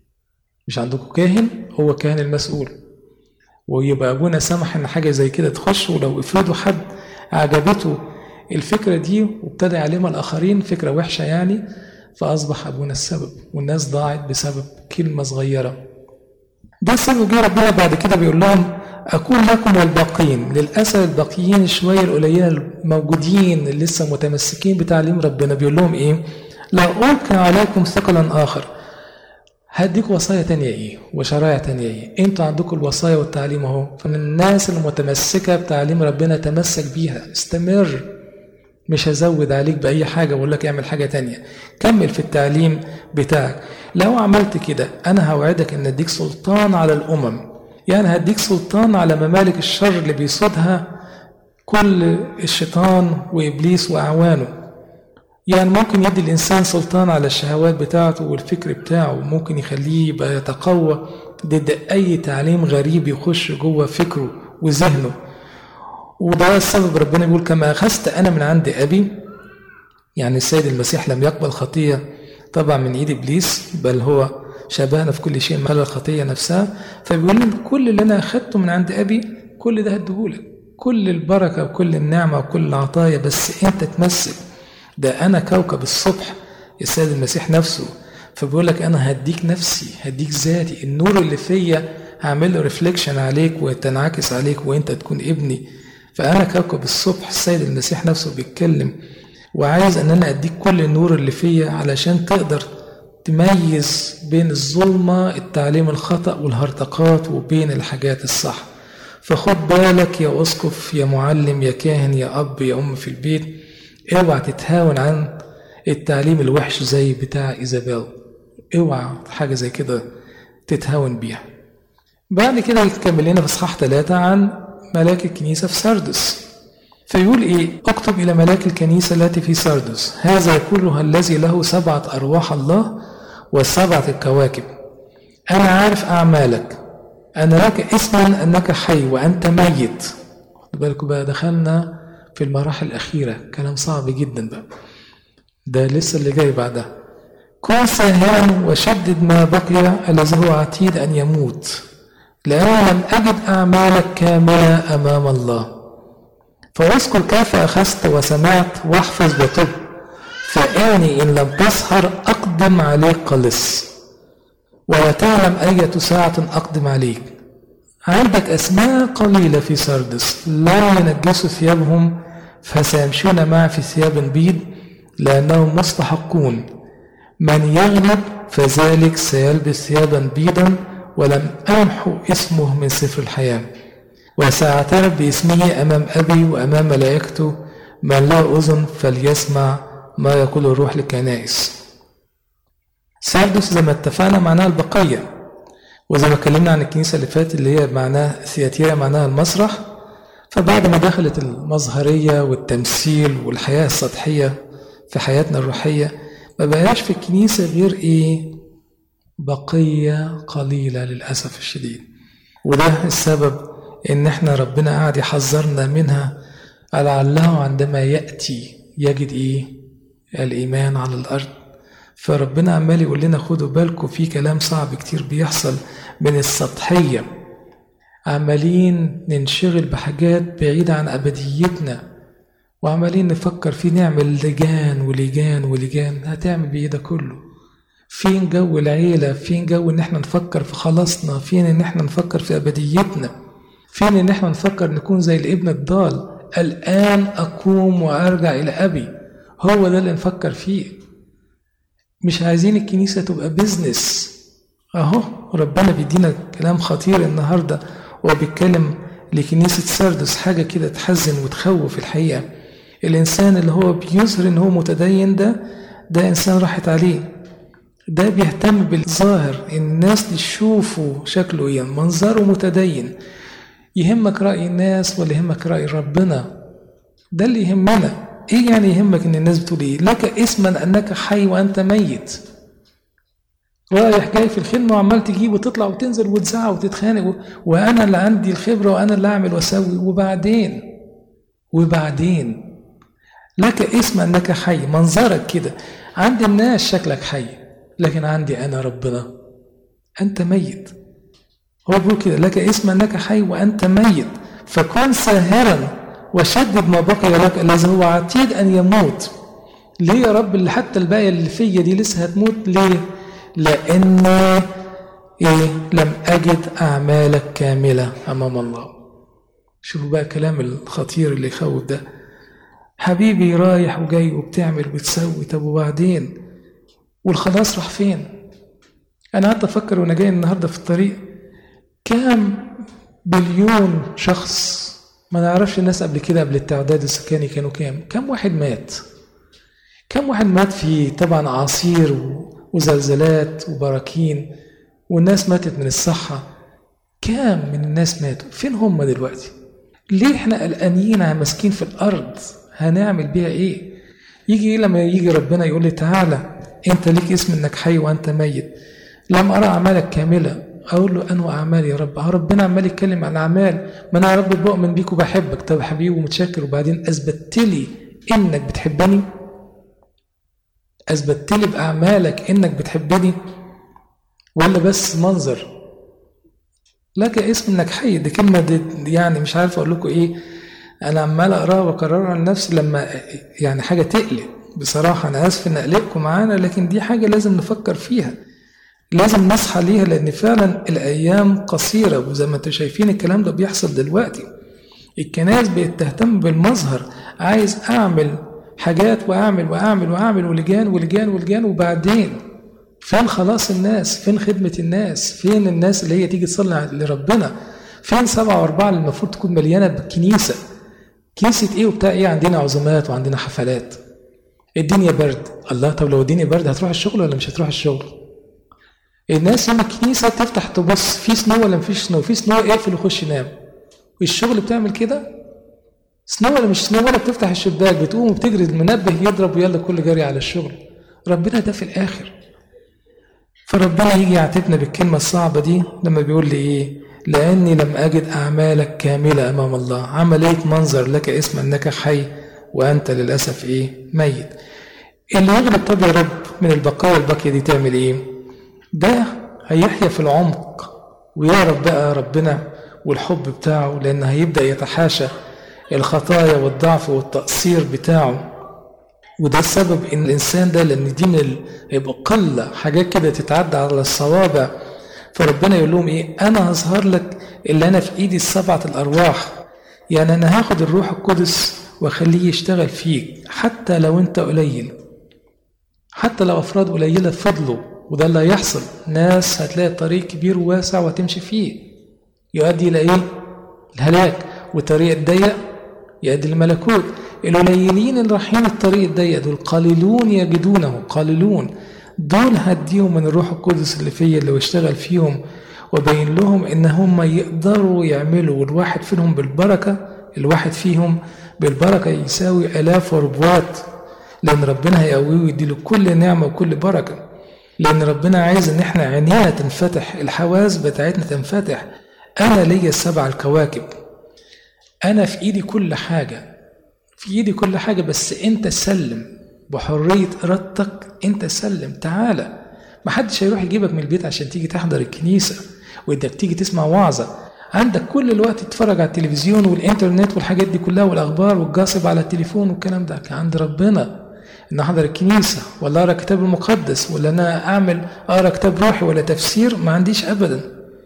مش عندكم كاهن هو كاهن المسؤول ويبقى أبونا سمح إن حاجة زي كده تخش ولو افرضوا حد عجبته الفكرة دي وابتدى يعلمها الآخرين فكرة وحشة يعني فأصبح أبونا السبب والناس ضاعت بسبب كلمة صغيرة ده السبب جه ربنا بعد كده بيقول لهم أكون لكم والباقين للأسف الباقيين شوية القليلين الموجودين اللي لسه متمسكين بتعليم ربنا بيقول لهم إيه لا ألقي عليكم ثقلا آخر هديك وصايا تانية إيه وشرائع تانية إيه أنتوا عندكم الوصايا والتعليم أهو فالناس المتمسكة بتعليم ربنا تمسك بيها استمر مش هزود عليك بأي حاجة وأقول لك اعمل حاجة تانية كمل في التعليم بتاعك لو عملت كده أنا هوعدك إن أديك سلطان على الأمم يعني هديك سلطان على ممالك الشر اللي بيصودها كل الشيطان وإبليس وأعوانه يعني ممكن يدي الإنسان سلطان على الشهوات بتاعته والفكر بتاعه ممكن يخليه يبقى يتقوى ضد أي تعليم غريب يخش جوه فكره وذهنه وده السبب ربنا بيقول كما أخذت أنا من عند أبي يعني السيد المسيح لم يقبل خطية طبعا من إيد إبليس بل هو شبهنا في كل شيء ما الخطية نفسها فبيقول لي كل اللي أنا أخذته من عند أبي كل ده هديهولك كل البركة وكل النعمة وكل العطايا بس أنت تمسك ده أنا كوكب الصبح السيد المسيح نفسه فبيقول لك انا هديك نفسي هديك ذاتي النور اللي فيا هعمل له ريفليكشن عليك وتنعكس عليك وانت تكون ابني فانا كوكب الصبح السيد المسيح نفسه بيتكلم وعايز ان انا اديك كل النور اللي فيا علشان تقدر تميز بين الظلمة التعليم الخطأ والهرطقات وبين الحاجات الصح فخد بالك يا أسقف يا معلم يا كاهن يا أب يا أم في البيت اوعى تتهاون عن التعليم الوحش زي بتاع إيزابيل اوعى حاجة زي كده تتهاون بيها بعد كده يتكمل لنا في اصحاح ثلاثة عن ملاك الكنيسة في سردس فيقول ايه اكتب الى ملاك الكنيسة التي في سردس هذا يقولها الذي له سبعة ارواح الله وسبعة الكواكب انا عارف اعمالك انا لك اسما انك حي وانت ميت خد بالكم بقى دخلنا في المراحل الاخيرة كلام صعب جدا بقى ده لسه اللي جاي بعدها كن ساهرا وشدد ما بقي الذي هو عتيد ان يموت لأنه لم أجد أعمالك كاملة أمام الله فاذكر كيف أخذت وسمعت واحفظ وتب فإني إن لم تسهر أقدم عليك قلص ولا تعلم أية ساعة أقدم عليك عندك أسماء قليلة في سردس لا ينجسوا ثيابهم فسيمشون معي في ثياب بيض لأنهم مستحقون من يغلب فذلك سيلبس ثيابا بيضا ولم أمحو اسمه من سفر الحياة وسأعترف باسمه أمام أبي وأمام ملائكته من له أذن فليسمع ما يقول الروح للكنائس سردس زي ما اتفقنا معناها البقية وزي ما اتكلمنا عن الكنيسة اللي فاتت اللي هي معناها ثياتيرا معناها المسرح فبعد ما دخلت المظهرية والتمثيل والحياة السطحية في حياتنا الروحية ما بقاش في الكنيسة غير إيه بقية قليلة للأسف الشديد وده السبب إن إحنا ربنا قاعد يحذرنا منها لعله عندما يأتي يجد إيه الإيمان على الأرض فربنا عمال يقول لنا خدوا بالكم في كلام صعب كتير بيحصل من السطحية عمالين ننشغل بحاجات بعيدة عن أبديتنا وعمالين نفكر في نعمل لجان ولجان ولجان هتعمل بإيه ده كله فين جو العيلة فين جو ان احنا نفكر في خلاصنا فين ان احنا نفكر في ابديتنا فين ان احنا نفكر نكون زي الابن الضال الان اقوم وارجع الى ابي هو ده اللي نفكر فيه مش عايزين الكنيسة تبقى بيزنس اهو ربنا بيدينا كلام خطير النهاردة وبيتكلم لكنيسة سردس حاجة كده تحزن وتخوف الحقيقة الإنسان اللي هو بيظهر إن هو متدين ده ده إنسان راحت عليه ده بيهتم بالظاهر الناس تشوفه شكله ايه منظره متدين يهمك رأي الناس ولا يهمك رأي ربنا ده اللي يهمنا ايه يعني يهمك ان الناس بتقول ايه لك اسما انك حي وانت ميت رايح جاي في الخدمه وعمال تجيب وتطلع وتنزل وتزعق وتتخانق وانا اللي عندي الخبره وانا اللي اعمل واسوي وبعدين وبعدين لك اسم انك حي منظرك كده عند الناس شكلك حي لكن عندي أنا ربنا أنت ميت هو بيقول كده لك اسم أنك حي وأنت ميت فكن ساهرا وشدد ما بقي لك الذي هو عتيد أن يموت ليه يا رب اللي حتى الباقية اللي فيا دي لسه هتموت ليه لأن إيه لم أجد أعمالك كاملة أمام الله شوفوا بقى كلام الخطير اللي يخوف ده حبيبي رايح وجاي وبتعمل وبتسوي طب وبعدين والخلاص راح فين انا قعدت افكر وانا جاي النهارده في الطريق كام بليون شخص ما نعرفش الناس قبل كده قبل التعداد السكاني كانوا كام كم واحد مات كم واحد مات في طبعا اعاصير وزلزالات وبراكين والناس ماتت من الصحة كام من الناس ماتوا فين هم دلوقتي ليه احنا قلقانين ماسكين في الارض هنعمل بيها ايه يجي لما يجي ربنا يقول لي تعالى انت ليك اسم انك حي وانت ميت لم ارى اعمالك كامله اقول له انو اعمال يا رب اه ربنا عمال يتكلم عن اعمال ما انا يا رب بؤمن بيك وبحبك طب حبيبي ومتشكر وبعدين اثبتت لي انك بتحبني اثبتت لي باعمالك انك بتحبني ولا بس منظر لك اسم انك حي دي كلمه دي يعني مش عارف اقول لكم ايه انا عمال اقراها واكررها لنفسي لما يعني حاجه تقلق بصراحة أنا آسف إن أقلقكم معانا لكن دي حاجة لازم نفكر فيها لازم نصحى ليها لأن فعلا الأيام قصيرة وزي ما انتم شايفين الكلام ده بيحصل دلوقتي الكنائس بقت تهتم بالمظهر عايز أعمل حاجات وأعمل وأعمل وأعمل ولجان ولجان ولجان وبعدين فين خلاص الناس فين خدمة الناس فين الناس اللي هي تيجي تصلي لربنا فين سبعة وأربعة اللي المفروض تكون مليانة بالكنيسة كنيسة إيه وبتاع إيه عندنا عزومات وعندنا حفلات الدنيا برد الله طب لو الدنيا برد هتروح الشغل ولا مش هتروح الشغل الناس يوم الكنيسة تفتح تبص في سنو ولا مفيش سنو في سنو اقفل وخش نام والشغل بتعمل كده سنو ولا مش سنو ولا بتفتح الشباك بتقوم وبتجري المنبه يضرب ويلا كل جري على الشغل ربنا ده في الآخر فربنا يجي يعاتبنا بالكلمة الصعبة دي لما بيقول لي إيه لأني لم أجد أعمالك كاملة أمام الله عملية منظر لك اسم أنك حي وأنت للأسف إيه ميت اللي يغلب طب يا رب من البقايا الباقية دي تعمل إيه ده هيحيا في العمق ويعرف بقى ربنا والحب بتاعه لأن هيبدأ يتحاشى الخطايا والضعف والتقصير بتاعه وده السبب ان الانسان ده لان دي من ال... هيبقى قله حاجات كده تتعدى على الصوابع فربنا يقول لهم ايه انا هظهر لك اللي انا في ايدي السبعه الارواح يعني انا هاخد الروح القدس واخليه يشتغل فيك حتى لو انت قليل حتى لو افراد قليله فضلوا وده اللي هيحصل ناس هتلاقي الطريق كبير وواسع وهتمشي فيه يؤدي الى ايه الهلاك والطريق الضيق يؤدي للملكوت القليلين اللي رايحين الطريق الضيق دول قليلون يجدونه قليلون دول هديهم من الروح القدس اللي فيا اللي بشتغل فيهم وبين لهم ان هم يقدروا يعملوا والواحد فيهم بالبركه الواحد فيهم بالبركه يساوي الاف وربوات لان ربنا هيقويه ويديله كل نعمه وكل بركه لان ربنا عايز ان احنا عينينا تنفتح الحواس بتاعتنا تنفتح انا ليا السبع الكواكب انا في ايدي كل حاجه في ايدي كل حاجه بس انت سلم بحريه ارادتك انت سلم تعالى محدش هيروح يجيبك من البيت عشان تيجي تحضر الكنيسه وانك تيجي تسمع وعظه عندك كل الوقت تتفرج على التلفزيون والانترنت والحاجات دي كلها والاخبار والجاصب على التليفون والكلام ده عند ربنا ان احضر الكنيسه ولا اقرا الكتاب المقدس ولا انا اعمل اقرا كتاب روحي ولا تفسير ما عنديش ابدا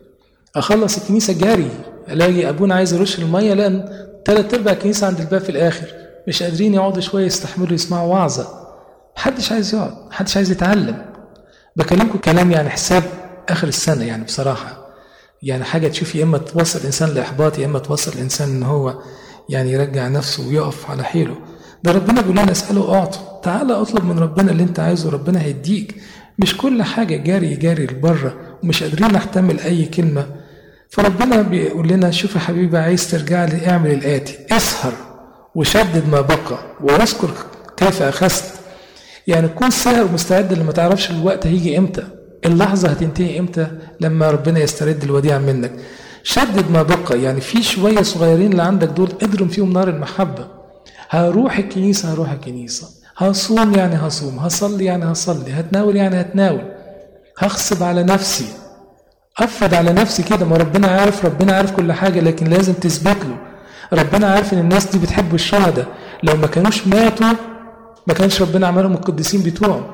اخلص الكنيسه جاري الاقي ابونا عايز يرش الميه لان ثلاث ارباع الكنيسه عند الباب في الاخر مش قادرين يقعدوا شويه يستحملوا يسمعوا وعظه محدش عايز يقعد محدش عايز يتعلم بكلمكم كلام يعني حساب اخر السنه يعني بصراحه يعني حاجه تشوف يا اما توصل الانسان لاحباط يا اما توصل الانسان ان هو يعني يرجع نفسه ويقف على حيله ده ربنا بيقول لنا اساله اعطوا تعالى اطلب من ربنا اللي انت عايزه ربنا هيديك مش كل حاجه جاري جاري لبره ومش قادرين نحتمل اي كلمه فربنا بيقول لنا شوف يا حبيبي عايز ترجع لي اعمل الاتي اسهر وشدد ما بقى واذكر كيف اخذت يعني تكون ساهر ومستعد لما تعرفش الوقت هيجي امتى اللحظه هتنتهي امتى لما ربنا يسترد الوديعه منك شدد ما بقى يعني في شويه صغيرين اللي عندك دول اضرم فيهم نار المحبه هروح الكنيسه هروح الكنيسه هصوم يعني هصوم هصلي يعني هصلي هتناول يعني هتناول هغصب على نفسي افرض على نفسي كده ما ربنا عارف ربنا عارف كل حاجه لكن لازم تثبت له ربنا عارف ان الناس دي بتحب الشهداء لو ما كانوش ماتوا ما كانش ربنا عملهم القديسين بتوعه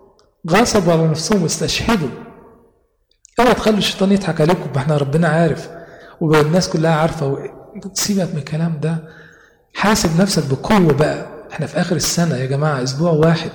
غصبوا على نفسهم واستشهدوا اوعى تخلوا الشيطان يضحك عليكم ما احنا ربنا عارف والناس كلها عارفه سيبك من الكلام ده حاسب نفسك بقوه بقى احنا في اخر السنه يا جماعه اسبوع واحد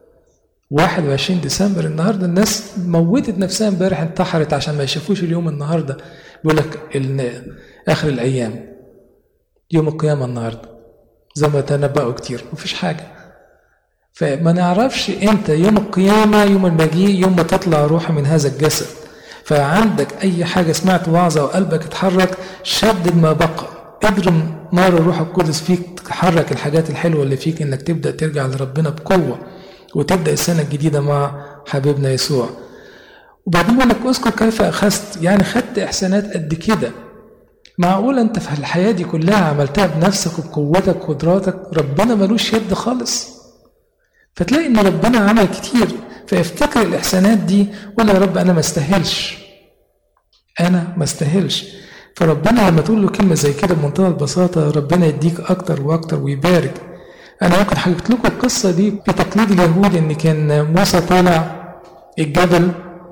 21 ديسمبر النهارده الناس موتت نفسها امبارح انتحرت عشان ما يشوفوش اليوم النهارده بيقول لك اخر الايام يوم القيامه النهارده زي ما تنبأوا كتير مفيش حاجه فما نعرفش امتى يوم القيامه يوم المجيء يوم ما تطلع روح من هذا الجسد فعندك اي حاجه سمعت وعظه وقلبك اتحرك شدد ما بقى اضرم نار الروح القدس فيك تحرك الحاجات الحلوه اللي فيك انك تبدا ترجع لربنا بقوه وتبدا السنه الجديده مع حبيبنا يسوع وبعدين يقول لك اذكر كيف اخذت يعني خدت احسانات قد كده معقول انت في الحياه دي كلها عملتها بنفسك وبقوتك وقدراتك ربنا ملوش يد خالص فتلاقي ان ربنا عمل كتير فافتكر الاحسانات دي ولا يا رب انا ما استاهلش انا ما استاهلش فربنا لما تقول له كلمه زي كده بمنتهى البساطه ربنا يديك اكتر واكتر ويبارك أنا ممكن حكيت لكم القصة دي في تقليد اليهود إن كان موسى طالع الجبل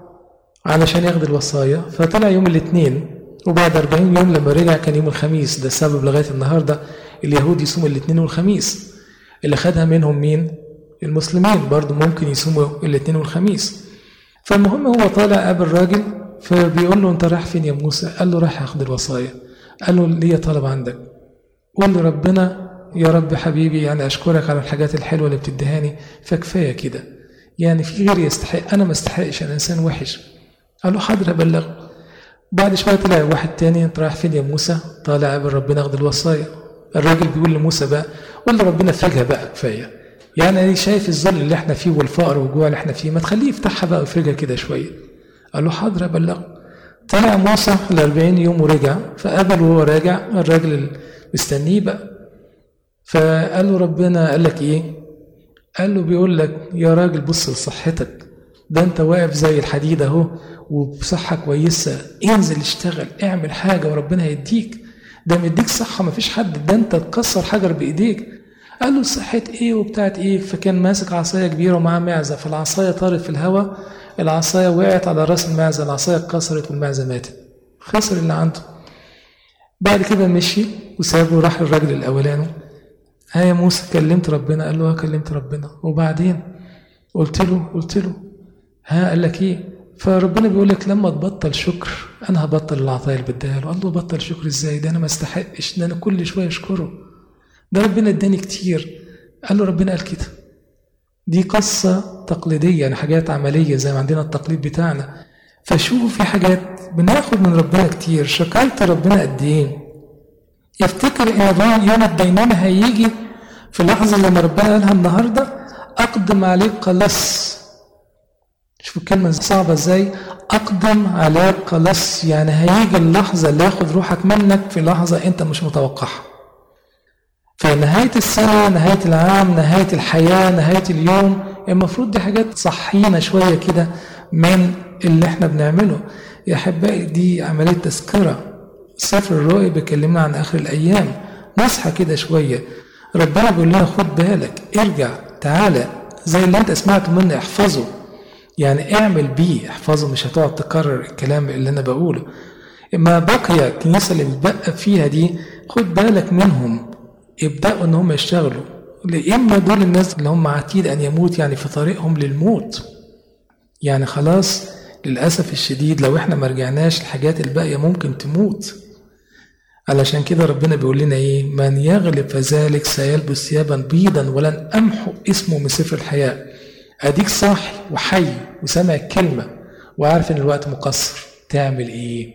علشان ياخد الوصايا فطلع يوم الاثنين وبعد 40 يوم لما رجع كان يوم الخميس ده السبب لغاية النهاردة اليهود يصوموا الاثنين والخميس اللي خدها منهم مين؟ المسلمين برضو ممكن يصوموا الاثنين والخميس فالمهم هو طالع قابل راجل فبيقول له انت رايح فين يا موسى؟ قال له رايح اخد الوصايا قال له ليا طلب عندك قول لربنا يا رب حبيبي يعني اشكرك على الحاجات الحلوه اللي بتديهاني فكفايه كده يعني في غيري يستحق انا ما استحقش انا انسان وحش قال له حاضر ابلغ بعد شويه طلع واحد تاني انت رايح فين يا موسى طالع قابل ربنا اخد الوصايا الراجل بيقول لموسى بقى قول لربنا فجها بقى كفايه يعني انا شايف الذل اللي احنا فيه والفقر والجوع اللي احنا فيه ما تخليه يفتحها بقى ويفرجها كده شويه قال له حاضر ابلغ طلع موسى ال 40 يوم ورجع فقابل وهو راجع الراجل مستنيه بقى فقال له ربنا قال لك ايه قال له بيقول لك يا راجل بص لصحتك ده انت واقف زي الحديد اهو وبصحة كويسة انزل اشتغل اعمل حاجة وربنا هيديك ده مديك صحة مفيش حد ده انت تكسر حجر بايديك قال له صحة ايه وبتاعت ايه فكان ماسك عصاية كبيرة ومعاه معزة فالعصاية طارت في الهواء العصاية وقعت على راس المعزة العصاية اتكسرت والمعزة ماتت خسر اللي عنده بعد كده مشي وسابه وراح للراجل الاولاني ها يا موسى كلمت ربنا قال له اه كلمت ربنا وبعدين قلت له قلت له ها قال لك ايه فربنا بيقول لك لما تبطل شكر انا هبطل العطايا اللي بديها له قال له بطل شكر ازاي ده انا ما استحقش ده انا كل شويه اشكره ده ربنا اداني كتير قال له ربنا قال كده دي قصة تقليدية يعني حاجات عملية زي ما عندنا التقليد بتاعنا فشوفوا في حاجات بناخد من ربنا كتير شكرت ربنا قد ايه يفتكر ان يوم الدينونة هيجي في اللحظة لما ربنا قالها النهاردة أقدم عليك قلص شوفوا الكلمة صعبة ازاي أقدم عليك قلص يعني هيجي اللحظة اللي ياخد روحك منك في لحظة أنت مش متوقعها في نهاية السنة نهاية العام نهاية الحياة نهاية اليوم المفروض دي حاجات صحينا شوية كده من اللي احنا بنعمله يا أحبائي دي عملية تذكرة سفر الرؤيا بيكلمنا عن آخر الأيام نصحى كده شوية ربنا بيقول لنا خد بالك ارجع تعالى زي اللي انت سمعته مني احفظه يعني اعمل بيه احفظه مش هتقعد تكرر الكلام اللي انا بقوله ما بقي الكنيسة اللي بتبقى فيها دي خد بالك منهم يبدأوا ان هم يشتغلوا لإما دول الناس اللي هم عتيد أن يموت يعني في طريقهم للموت يعني خلاص للأسف الشديد لو احنا ما رجعناش الحاجات الباقية ممكن تموت علشان كده ربنا بيقول لنا ايه من يغلب فذلك سيلبس ثيابا بيضا ولن امحو اسمه من سفر الحياه اديك صاحي وحي وسامع الكلمه وعارف ان الوقت مقصر تعمل ايه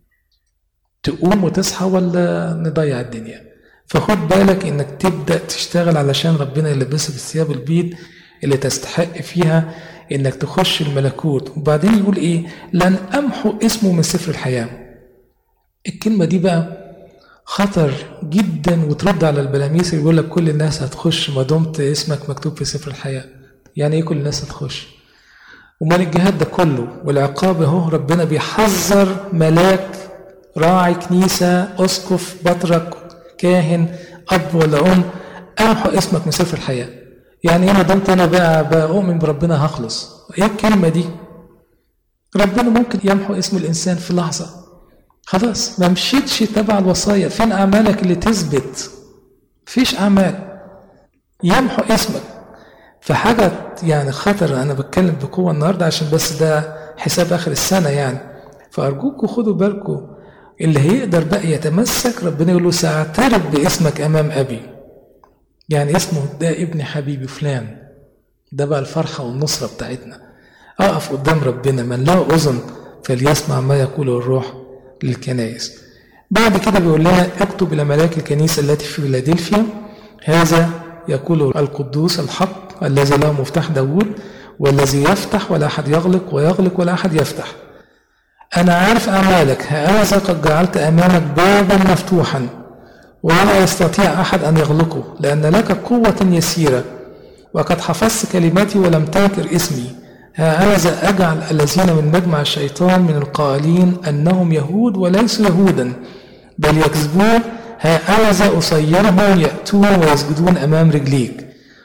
تقوم وتصحى ولا نضيع الدنيا فخد بالك انك تبدا تشتغل علشان ربنا يلبسك الثياب البيض اللي تستحق فيها انك تخش الملكوت وبعدين يقول ايه لن امحو اسمه من سفر الحياه الكلمه دي بقى خطر جدا وترد على البلاميس اللي بيقول لك كل الناس هتخش ما دمت اسمك مكتوب في سفر الحياه يعني ايه كل الناس هتخش امال الجهاد ده كله والعقاب اهو ربنا بيحذر ملاك راعي كنيسه اسقف بطرك كاهن اب ولا ام امحو اسمك من سفر الحياه يعني ايه ما دمت انا بقى بؤمن بربنا هخلص ايه الكلمه دي ربنا ممكن يمحو اسم الانسان في لحظه خلاص ما مشيتش تبع الوصايا فين اعمالك اللي تثبت فيش اعمال يمحو اسمك فحاجة يعني خطر أنا بتكلم بقوة النهاردة عشان بس ده حساب آخر السنة يعني فأرجوكوا خدوا بالكم اللي هيقدر بقى يتمسك ربنا يقول له سأعترف باسمك أمام أبي يعني اسمه ده ابن حبيبي فلان ده بقى الفرحة والنصرة بتاعتنا أقف قدام ربنا من له أذن فليسمع ما يقوله الروح للكنائس بعد كده بيقول لنا اكتب إلى ملاك الكنيسة التي في فيلادلفيا هذا يقول القدوس الحق الذي له مفتاح داوود والذي يفتح ولا أحد يغلق ويغلق ولا أحد يفتح أنا عارف أعمالك هذا قد جعلت أمامك بابا مفتوحا ولا يستطيع أحد أن يغلقه لأن لك قوة يسيرة وقد حفظت كلماتي ولم تنكر اسمي هذا أجعل الذين من مجمع الشيطان من القائلين أنهم يهود وليسوا يهودا بل يكذبون هذا أصيرهم يأتون ويسجدون أمام رجليك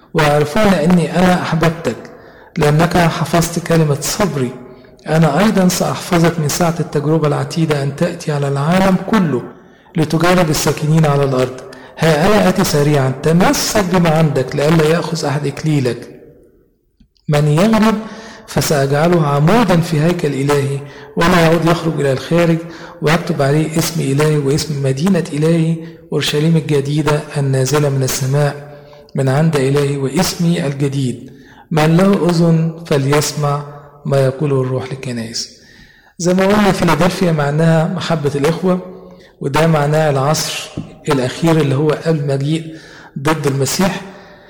ويعرفون أني أنا أحببتك لأنك حفظت كلمة صبري أنا أيضا سأحفظك من ساعة التجربة العتيدة أن تأتي على العالم كله لتجرب الساكنين على الأرض ها أنا آتي سريعا تمسك بما عندك لئلا يأخذ أحد إكليلك من يغلب فسأجعله عمودا في هيكل إلهي ولا يعود يخرج إلى الخارج وأكتب عليه اسم إلهي واسم مدينة إلهي أورشليم الجديدة النازلة من السماء من عند إلهي واسمي الجديد من له أذن فليسمع ما يقوله الروح للكنائس زي ما قلنا فيلادلفيا معناها محبة الإخوة وده معناه العصر الأخير اللي هو قبل مجيء ضد المسيح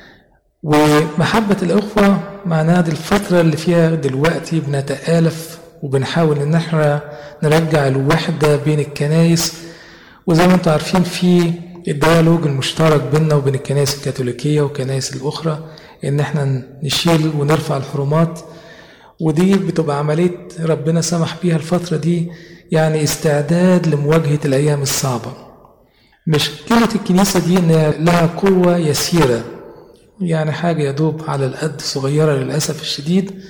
ومحبة الأخوة معناها دي الفترة اللي فيها دلوقتي بنتآلف وبنحاول إن احنا نرجع الوحدة بين الكنايس وزي ما انتم عارفين في الديالوج المشترك بيننا وبين الكنائس الكاثوليكية والكنائس الأخرى إن احنا نشيل ونرفع الحرمات ودي بتبقى عملية ربنا سمح بيها الفترة دي يعني استعداد لمواجهة الأيام الصعبة مشكلة الكنيسة دي إن لها قوة يسيرة يعني حاجة يدوب على القد صغيرة للأسف الشديد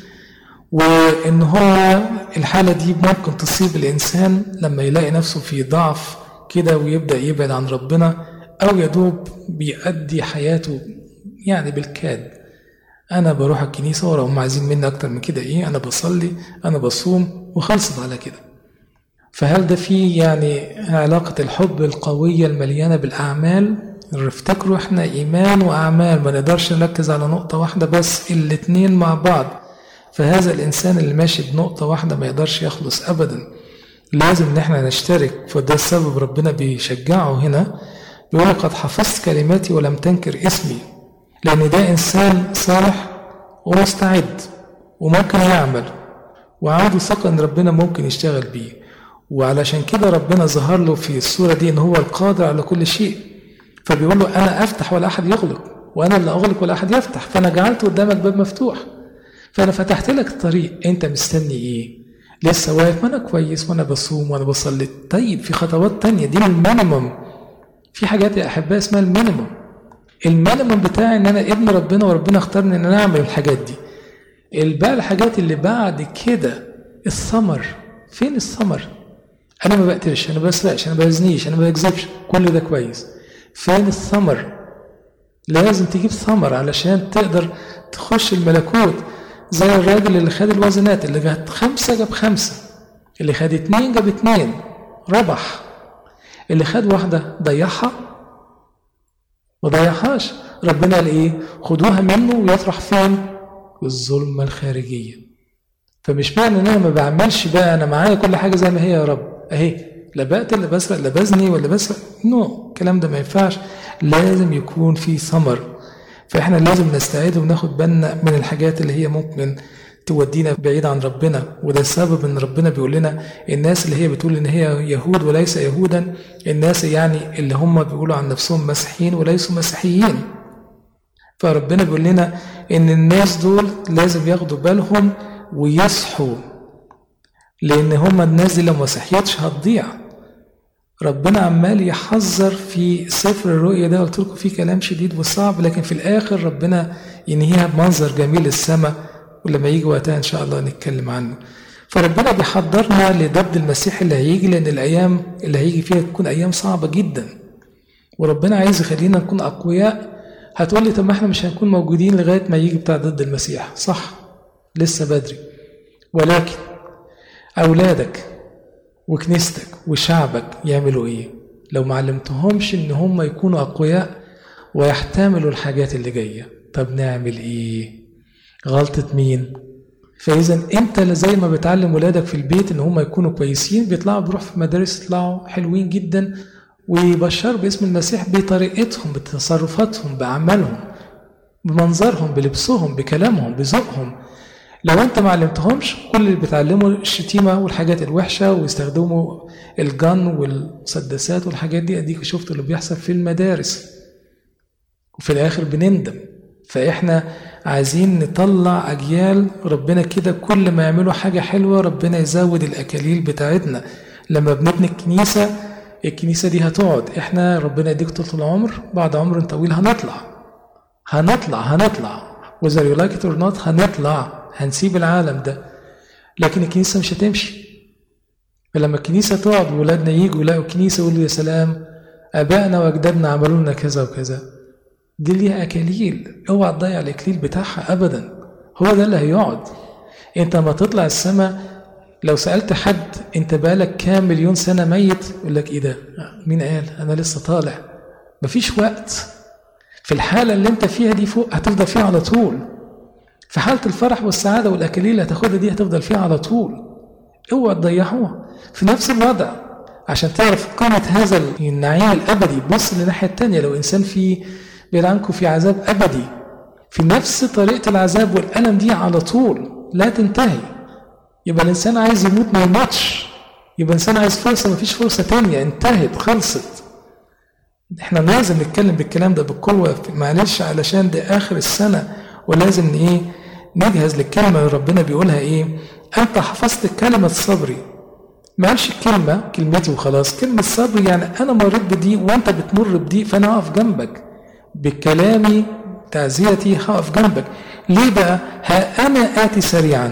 وإن هو الحالة دي ممكن تصيب الإنسان لما يلاقي نفسه في ضعف كده ويبدأ يبعد عن ربنا أو يدوب بيأدي حياته يعني بالكاد أنا بروح الكنيسة ورا هم عايزين مني أكتر من كده إيه أنا بصلي أنا بصوم وخلصت على كده فهل ده فيه يعني علاقة الحب القوية المليانة بالأعمال افتكروا احنا إيمان وأعمال ما نقدرش نركز على نقطة واحدة بس الاتنين مع بعض فهذا الإنسان اللي ماشي بنقطة واحدة ما يقدرش يخلص أبدا لازم إن احنا نشترك فده السبب ربنا بيشجعه هنا بيقول قد حفظت كلماتي ولم تنكر اسمي لأن ده إنسان صالح ومستعد وممكن يعمل وعنده ثقة إن ربنا ممكن يشتغل بيه وعلشان كده ربنا ظهر له في الصورة دي إن هو القادر على كل شيء فبيقول له أنا أفتح ولا أحد يغلق وأنا اللي أغلق ولا أحد يفتح فأنا جعلت قدامك باب مفتوح فأنا فتحت لك الطريق أنت مستني إيه؟ لسه واقف ما أنا كويس وأنا بصوم وأنا بصلي طيب في خطوات تانية دي المينيمم في حاجات يا أحباء اسمها المينيمم المينيمم بتاعي إن أنا ابن ربنا وربنا اختارني إن أنا أعمل الحاجات دي بقى الحاجات اللي بعد كده الثمر فين الثمر؟ أنا ما بقتلش أنا ما بسرقش أنا ما بزنيش أنا ما بكذبش كل ده كويس فين الثمر؟ لازم تجيب ثمر علشان تقدر تخش الملكوت زي الراجل اللي خد الوزنات اللي جاب خمسة جاب خمسة اللي خد اتنين جاب اتنين ربح اللي خد واحدة ضيعها ما ضيعهاش ربنا قال ايه خدوها منه ويطرح فين الظلمة الخارجية فمش معنى ان انا ما بعملش بقى انا معايا كل حاجة زي ما هي يا رب اهي لا بقتل لا بسرق لا بزني ولا بسرق نو no. الكلام ده ما ينفعش لازم يكون في ثمر فاحنا لازم نستعد وناخد بالنا من الحاجات اللي هي ممكن تودينا بعيد عن ربنا وده السبب ان ربنا بيقول لنا الناس اللي هي بتقول ان هي يهود وليس يهودا الناس يعني اللي هم بيقولوا عن نفسهم مسيحيين وليسوا مسيحيين فربنا بيقول لنا ان الناس دول لازم ياخدوا بالهم ويصحوا لان هم الناس دي لو ما صحيتش هتضيع ربنا عمال يحذر في سفر الرؤيا ده قلت لكم فيه كلام شديد وصعب لكن في الاخر ربنا ينهيها بمنظر جميل السماء ولما يجي وقتها ان شاء الله نتكلم عنه فربنا بيحضرنا لضد المسيح اللي هيجي لان الايام اللي هيجي فيها تكون ايام صعبه جدا وربنا عايز يخلينا نكون اقوياء هتقول لي طب ما احنا مش هنكون موجودين لغايه ما يجي بتاع ضد المسيح صح لسه بدري ولكن اولادك وكنيستك وشعبك يعملوا ايه لو ما علمتهمش ان هم يكونوا اقوياء ويحتملوا الحاجات اللي جايه طب نعمل ايه غلطه مين فاذا انت زي ما بتعلم ولادك في البيت ان هم يكونوا كويسين بيطلعوا بيروحوا في مدارس يطلعوا حلوين جدا ويبشروا باسم المسيح بطريقتهم بتصرفاتهم باعمالهم بمنظرهم بلبسهم بكلامهم بذوقهم لو انت ما علمتهمش كل اللي بيتعلموا الشتيمه والحاجات الوحشه ويستخدموا الجن والمسدسات والحاجات دي اديك شفتوا اللي بيحصل في المدارس وفي الاخر بنندم فاحنا عايزين نطلع اجيال ربنا كده كل ما يعملوا حاجه حلوه ربنا يزود الاكاليل بتاعتنا لما بنبني الكنيسه الكنيسه دي هتقعد احنا ربنا يديك طول العمر بعد عمر طويل هنطلع هنطلع هنطلع whether you like it or not هنطلع هنسيب العالم ده لكن الكنيسة مش هتمشي فلما الكنيسة تقعد وولادنا يجوا يلاقوا الكنيسة يقولوا يا سلام آبائنا وأجدادنا عملوا لنا كذا وكذا دي ليها أكاليل اوعى تضيع الإكليل بتاعها أبدا هو ده اللي هيقعد أنت لما تطلع السماء لو سألت حد أنت بقالك كام مليون سنة ميت يقول لك إيه ده؟ مين قال؟ أنا لسه طالع مفيش وقت في الحالة اللي أنت فيها دي فوق هتفضل فيها على طول في حالة الفرح والسعادة والأكاليل اللي هتاخدها دي هتفضل فيها على طول اوعى تضيعوها في نفس الوضع عشان تعرف قيمة هذا النعيم الأبدي بص للناحية التانية لو إنسان في بعيد عنكم في عذاب أبدي في نفس طريقة العذاب والألم دي على طول لا تنتهي يبقى الإنسان عايز يموت ما يموتش يبقى الإنسان عايز فرصة ما فيش فرصة تانية انتهت خلصت احنا لازم نتكلم بالكلام ده بقوة معلش علشان ده آخر السنة ولازم ايه نجهز للكلمة اللي ربنا بيقولها ايه انت حفظت كلمة صبري ما قالش الكلمة كلمتي وخلاص كلمة صبر يعني أنا مريت بدي وأنت بتمر بدي فأنا هقف جنبك بكلامي تعزيتي هقف جنبك ليه بقى ها أنا آتي سريعا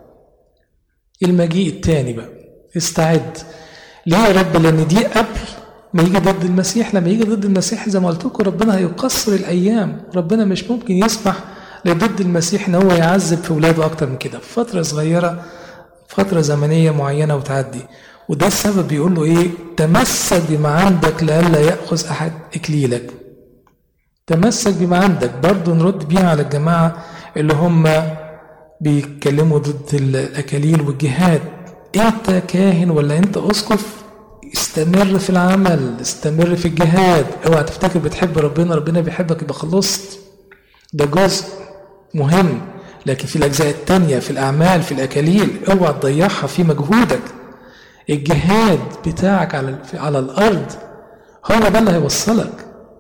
المجيء التاني بقى استعد ليه يا رب لأن دي قبل ما يجي ضد المسيح لما يجي ضد المسيح زي ما قلت لكم ربنا هيقصر الأيام ربنا مش ممكن يسمح لضد المسيح ان هو يعذب في ولاده اكتر من كده في فتره صغيره فتره زمنيه معينه وتعدي وده السبب بيقول له ايه تمسك بما عندك لئلا ياخذ احد اكليلك تمسك بما عندك برضه نرد بيها على الجماعه اللي هم بيتكلموا ضد الاكاليل والجهاد انت كاهن ولا انت اسقف استمر في العمل استمر في الجهاد اوعى تفتكر بتحب ربنا ربنا بيحبك يبقى خلصت ده جزء مهم لكن في الأجزاء التانية في الأعمال في الأكاليل اوعى تضيعها في مجهودك الجهاد بتاعك على على الأرض هو ده اللي هيوصلك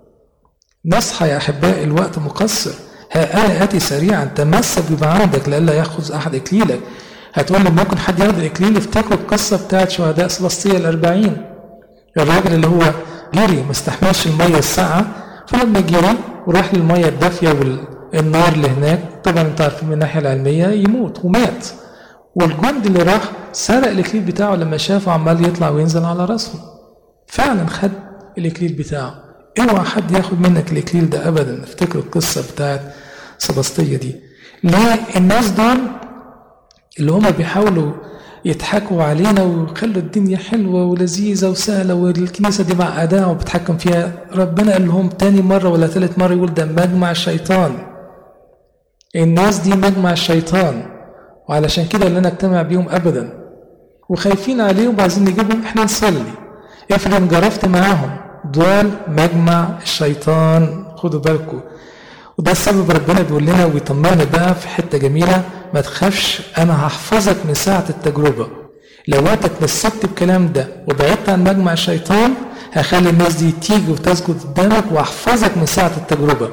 نصحى يا أحبائي الوقت مقصر ها أنا آتي سريعا تمسك بما عندك لئلا يأخذ أحد إكليلك هتقول لي ممكن حد ياخد الإكليل افتكروا القصة بتاعت شهداء سباسطية الأربعين الراجل اللي هو جري ما استحملش المية الساقعة فلما جري وراح للمية الدافية والنار اللي هناك طبعا انتوا عارفين من الناحية العلمية يموت ومات والجند اللي راح سرق الإكليل بتاعه لما شافه عمال يطلع وينزل على راسه فعلا خد الإكليل بتاعه اوعى حد ياخد منك الإكليل ده أبدا افتكروا القصة بتاعت سباسطية دي ليه الناس دول اللي هما بيحاولوا يضحكوا علينا ويخلوا الدنيا حلوة ولذيذة وسهلة والكنيسة دي معقدة وبتحكم فيها ربنا قال لهم تاني مرة ولا تالت مرة يقول ده مجمع الشيطان الناس دي مجمع الشيطان وعلشان كده لا نجتمع بيهم أبدا وخايفين عليهم وعايزين نجيبهم احنا نصلي افرض انجرفت معاهم دول مجمع الشيطان خدوا بالكم وده السبب ربنا بيقول لنا ويطمنا بقى في حته جميله ما تخافش انا هحفظك من ساعه التجربه لو انت اتمسكت بالكلام ده وبعدت عن مجمع الشيطان هخلي الناس دي تيجي وتسجد قدامك واحفظك من ساعه التجربه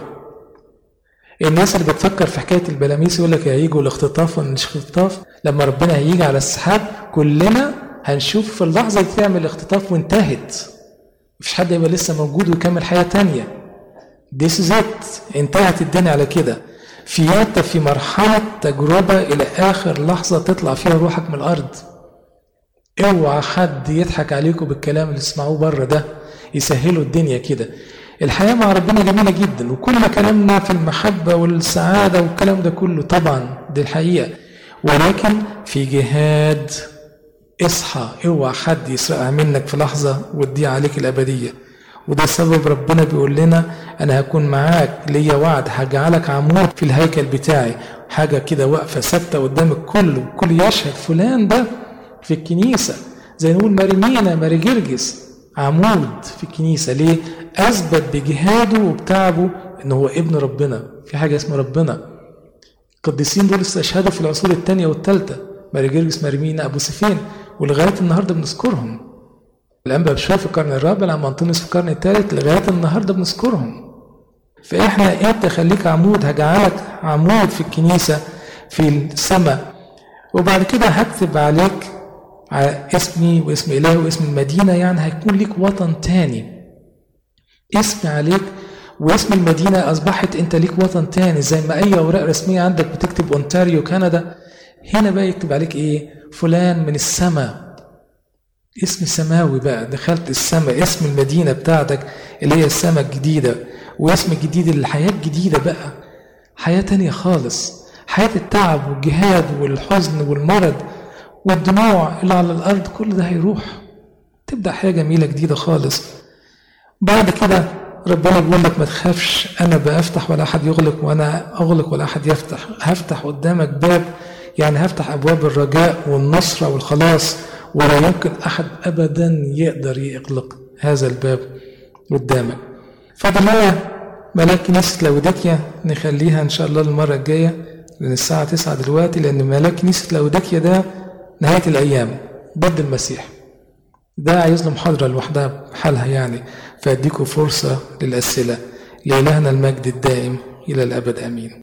الناس اللي بتفكر في حكايه البلاميس يقول لك هيجوا الاختطاف ولا مش اختطاف لما ربنا هيجي على السحاب كلنا هنشوف في اللحظه دي تعمل الاختطاف وانتهت مفيش حد يبقى لسه موجود ويكمل حياه تانيه This is it انتهت الدنيا على كده في انت في مرحلة تجربة إلى آخر لحظة تطلع فيها روحك من الأرض اوعى حد يضحك عليكم بالكلام اللي تسمعوه بره ده يسهلوا الدنيا كده الحياة مع ربنا جميلة جدا وكل ما كلامنا في المحبة والسعادة والكلام ده كله طبعا دي الحقيقة ولكن في جهاد اصحى اوعى حد يسرقها منك في لحظة وتضيع عليك الأبدية وده سبب ربنا بيقول لنا انا هكون معاك ليا وعد هجعلك عمود في الهيكل بتاعي حاجة كده واقفة ثابتة قدام الكل والكل يشهد فلان ده في الكنيسة زي نقول ماريمينا ماري جرجس عمود في الكنيسة ليه؟ أثبت بجهاده وبتعبه إن هو ابن ربنا في حاجة اسمها ربنا القديسين دول استشهدوا في العصور الثانية والثالثة ماري جرجس ماريمينا أبو سفين ولغاية النهاردة بنذكرهم الأنبا بشوي في القرن الرابع الأنبا أنطونيوس في القرن الثالث لغاية النهاردة بنذكرهم فإحنا أنت خليك عمود هجعلك عمود في الكنيسة في السماء وبعد كده هكتب عليك على اسمي واسم إله واسم المدينة يعني هيكون ليك وطن تاني اسمي عليك واسم المدينة أصبحت أنت ليك وطن تاني زي ما أي أوراق رسمية عندك بتكتب أونتاريو كندا هنا بقى يكتب عليك إيه فلان من السماء اسم سماوي بقى دخلت السماء اسم المدينة بتاعتك اللي هي السماء الجديدة واسم جديد الحياة الجديدة بقى حياة تانية خالص حياة التعب والجهاد والحزن والمرض والدموع اللي على الأرض كل ده هيروح تبدأ حياة جميلة جديدة خالص بعد كده ربنا بيقول لك ما تخافش أنا بأفتح ولا أحد يغلق وأنا أغلق ولا أحد يفتح هفتح قدامك باب يعني هفتح أبواب الرجاء والنصرة والخلاص ولا يمكن أحد أبدا يقدر يغلق هذا الباب قدامك فضلنا ملاك كنيسة لوداكيا نخليها إن شاء الله المرة الجاية لأن الساعة تسعة دلوقتي لأن ملاك كنيسة لوداكيا ده نهاية الأيام ضد المسيح ده عايز له محاضرة لوحدها بحالها يعني فأديكوا فرصة للأسئلة لإلهنا المجد الدائم إلى الأبد آمين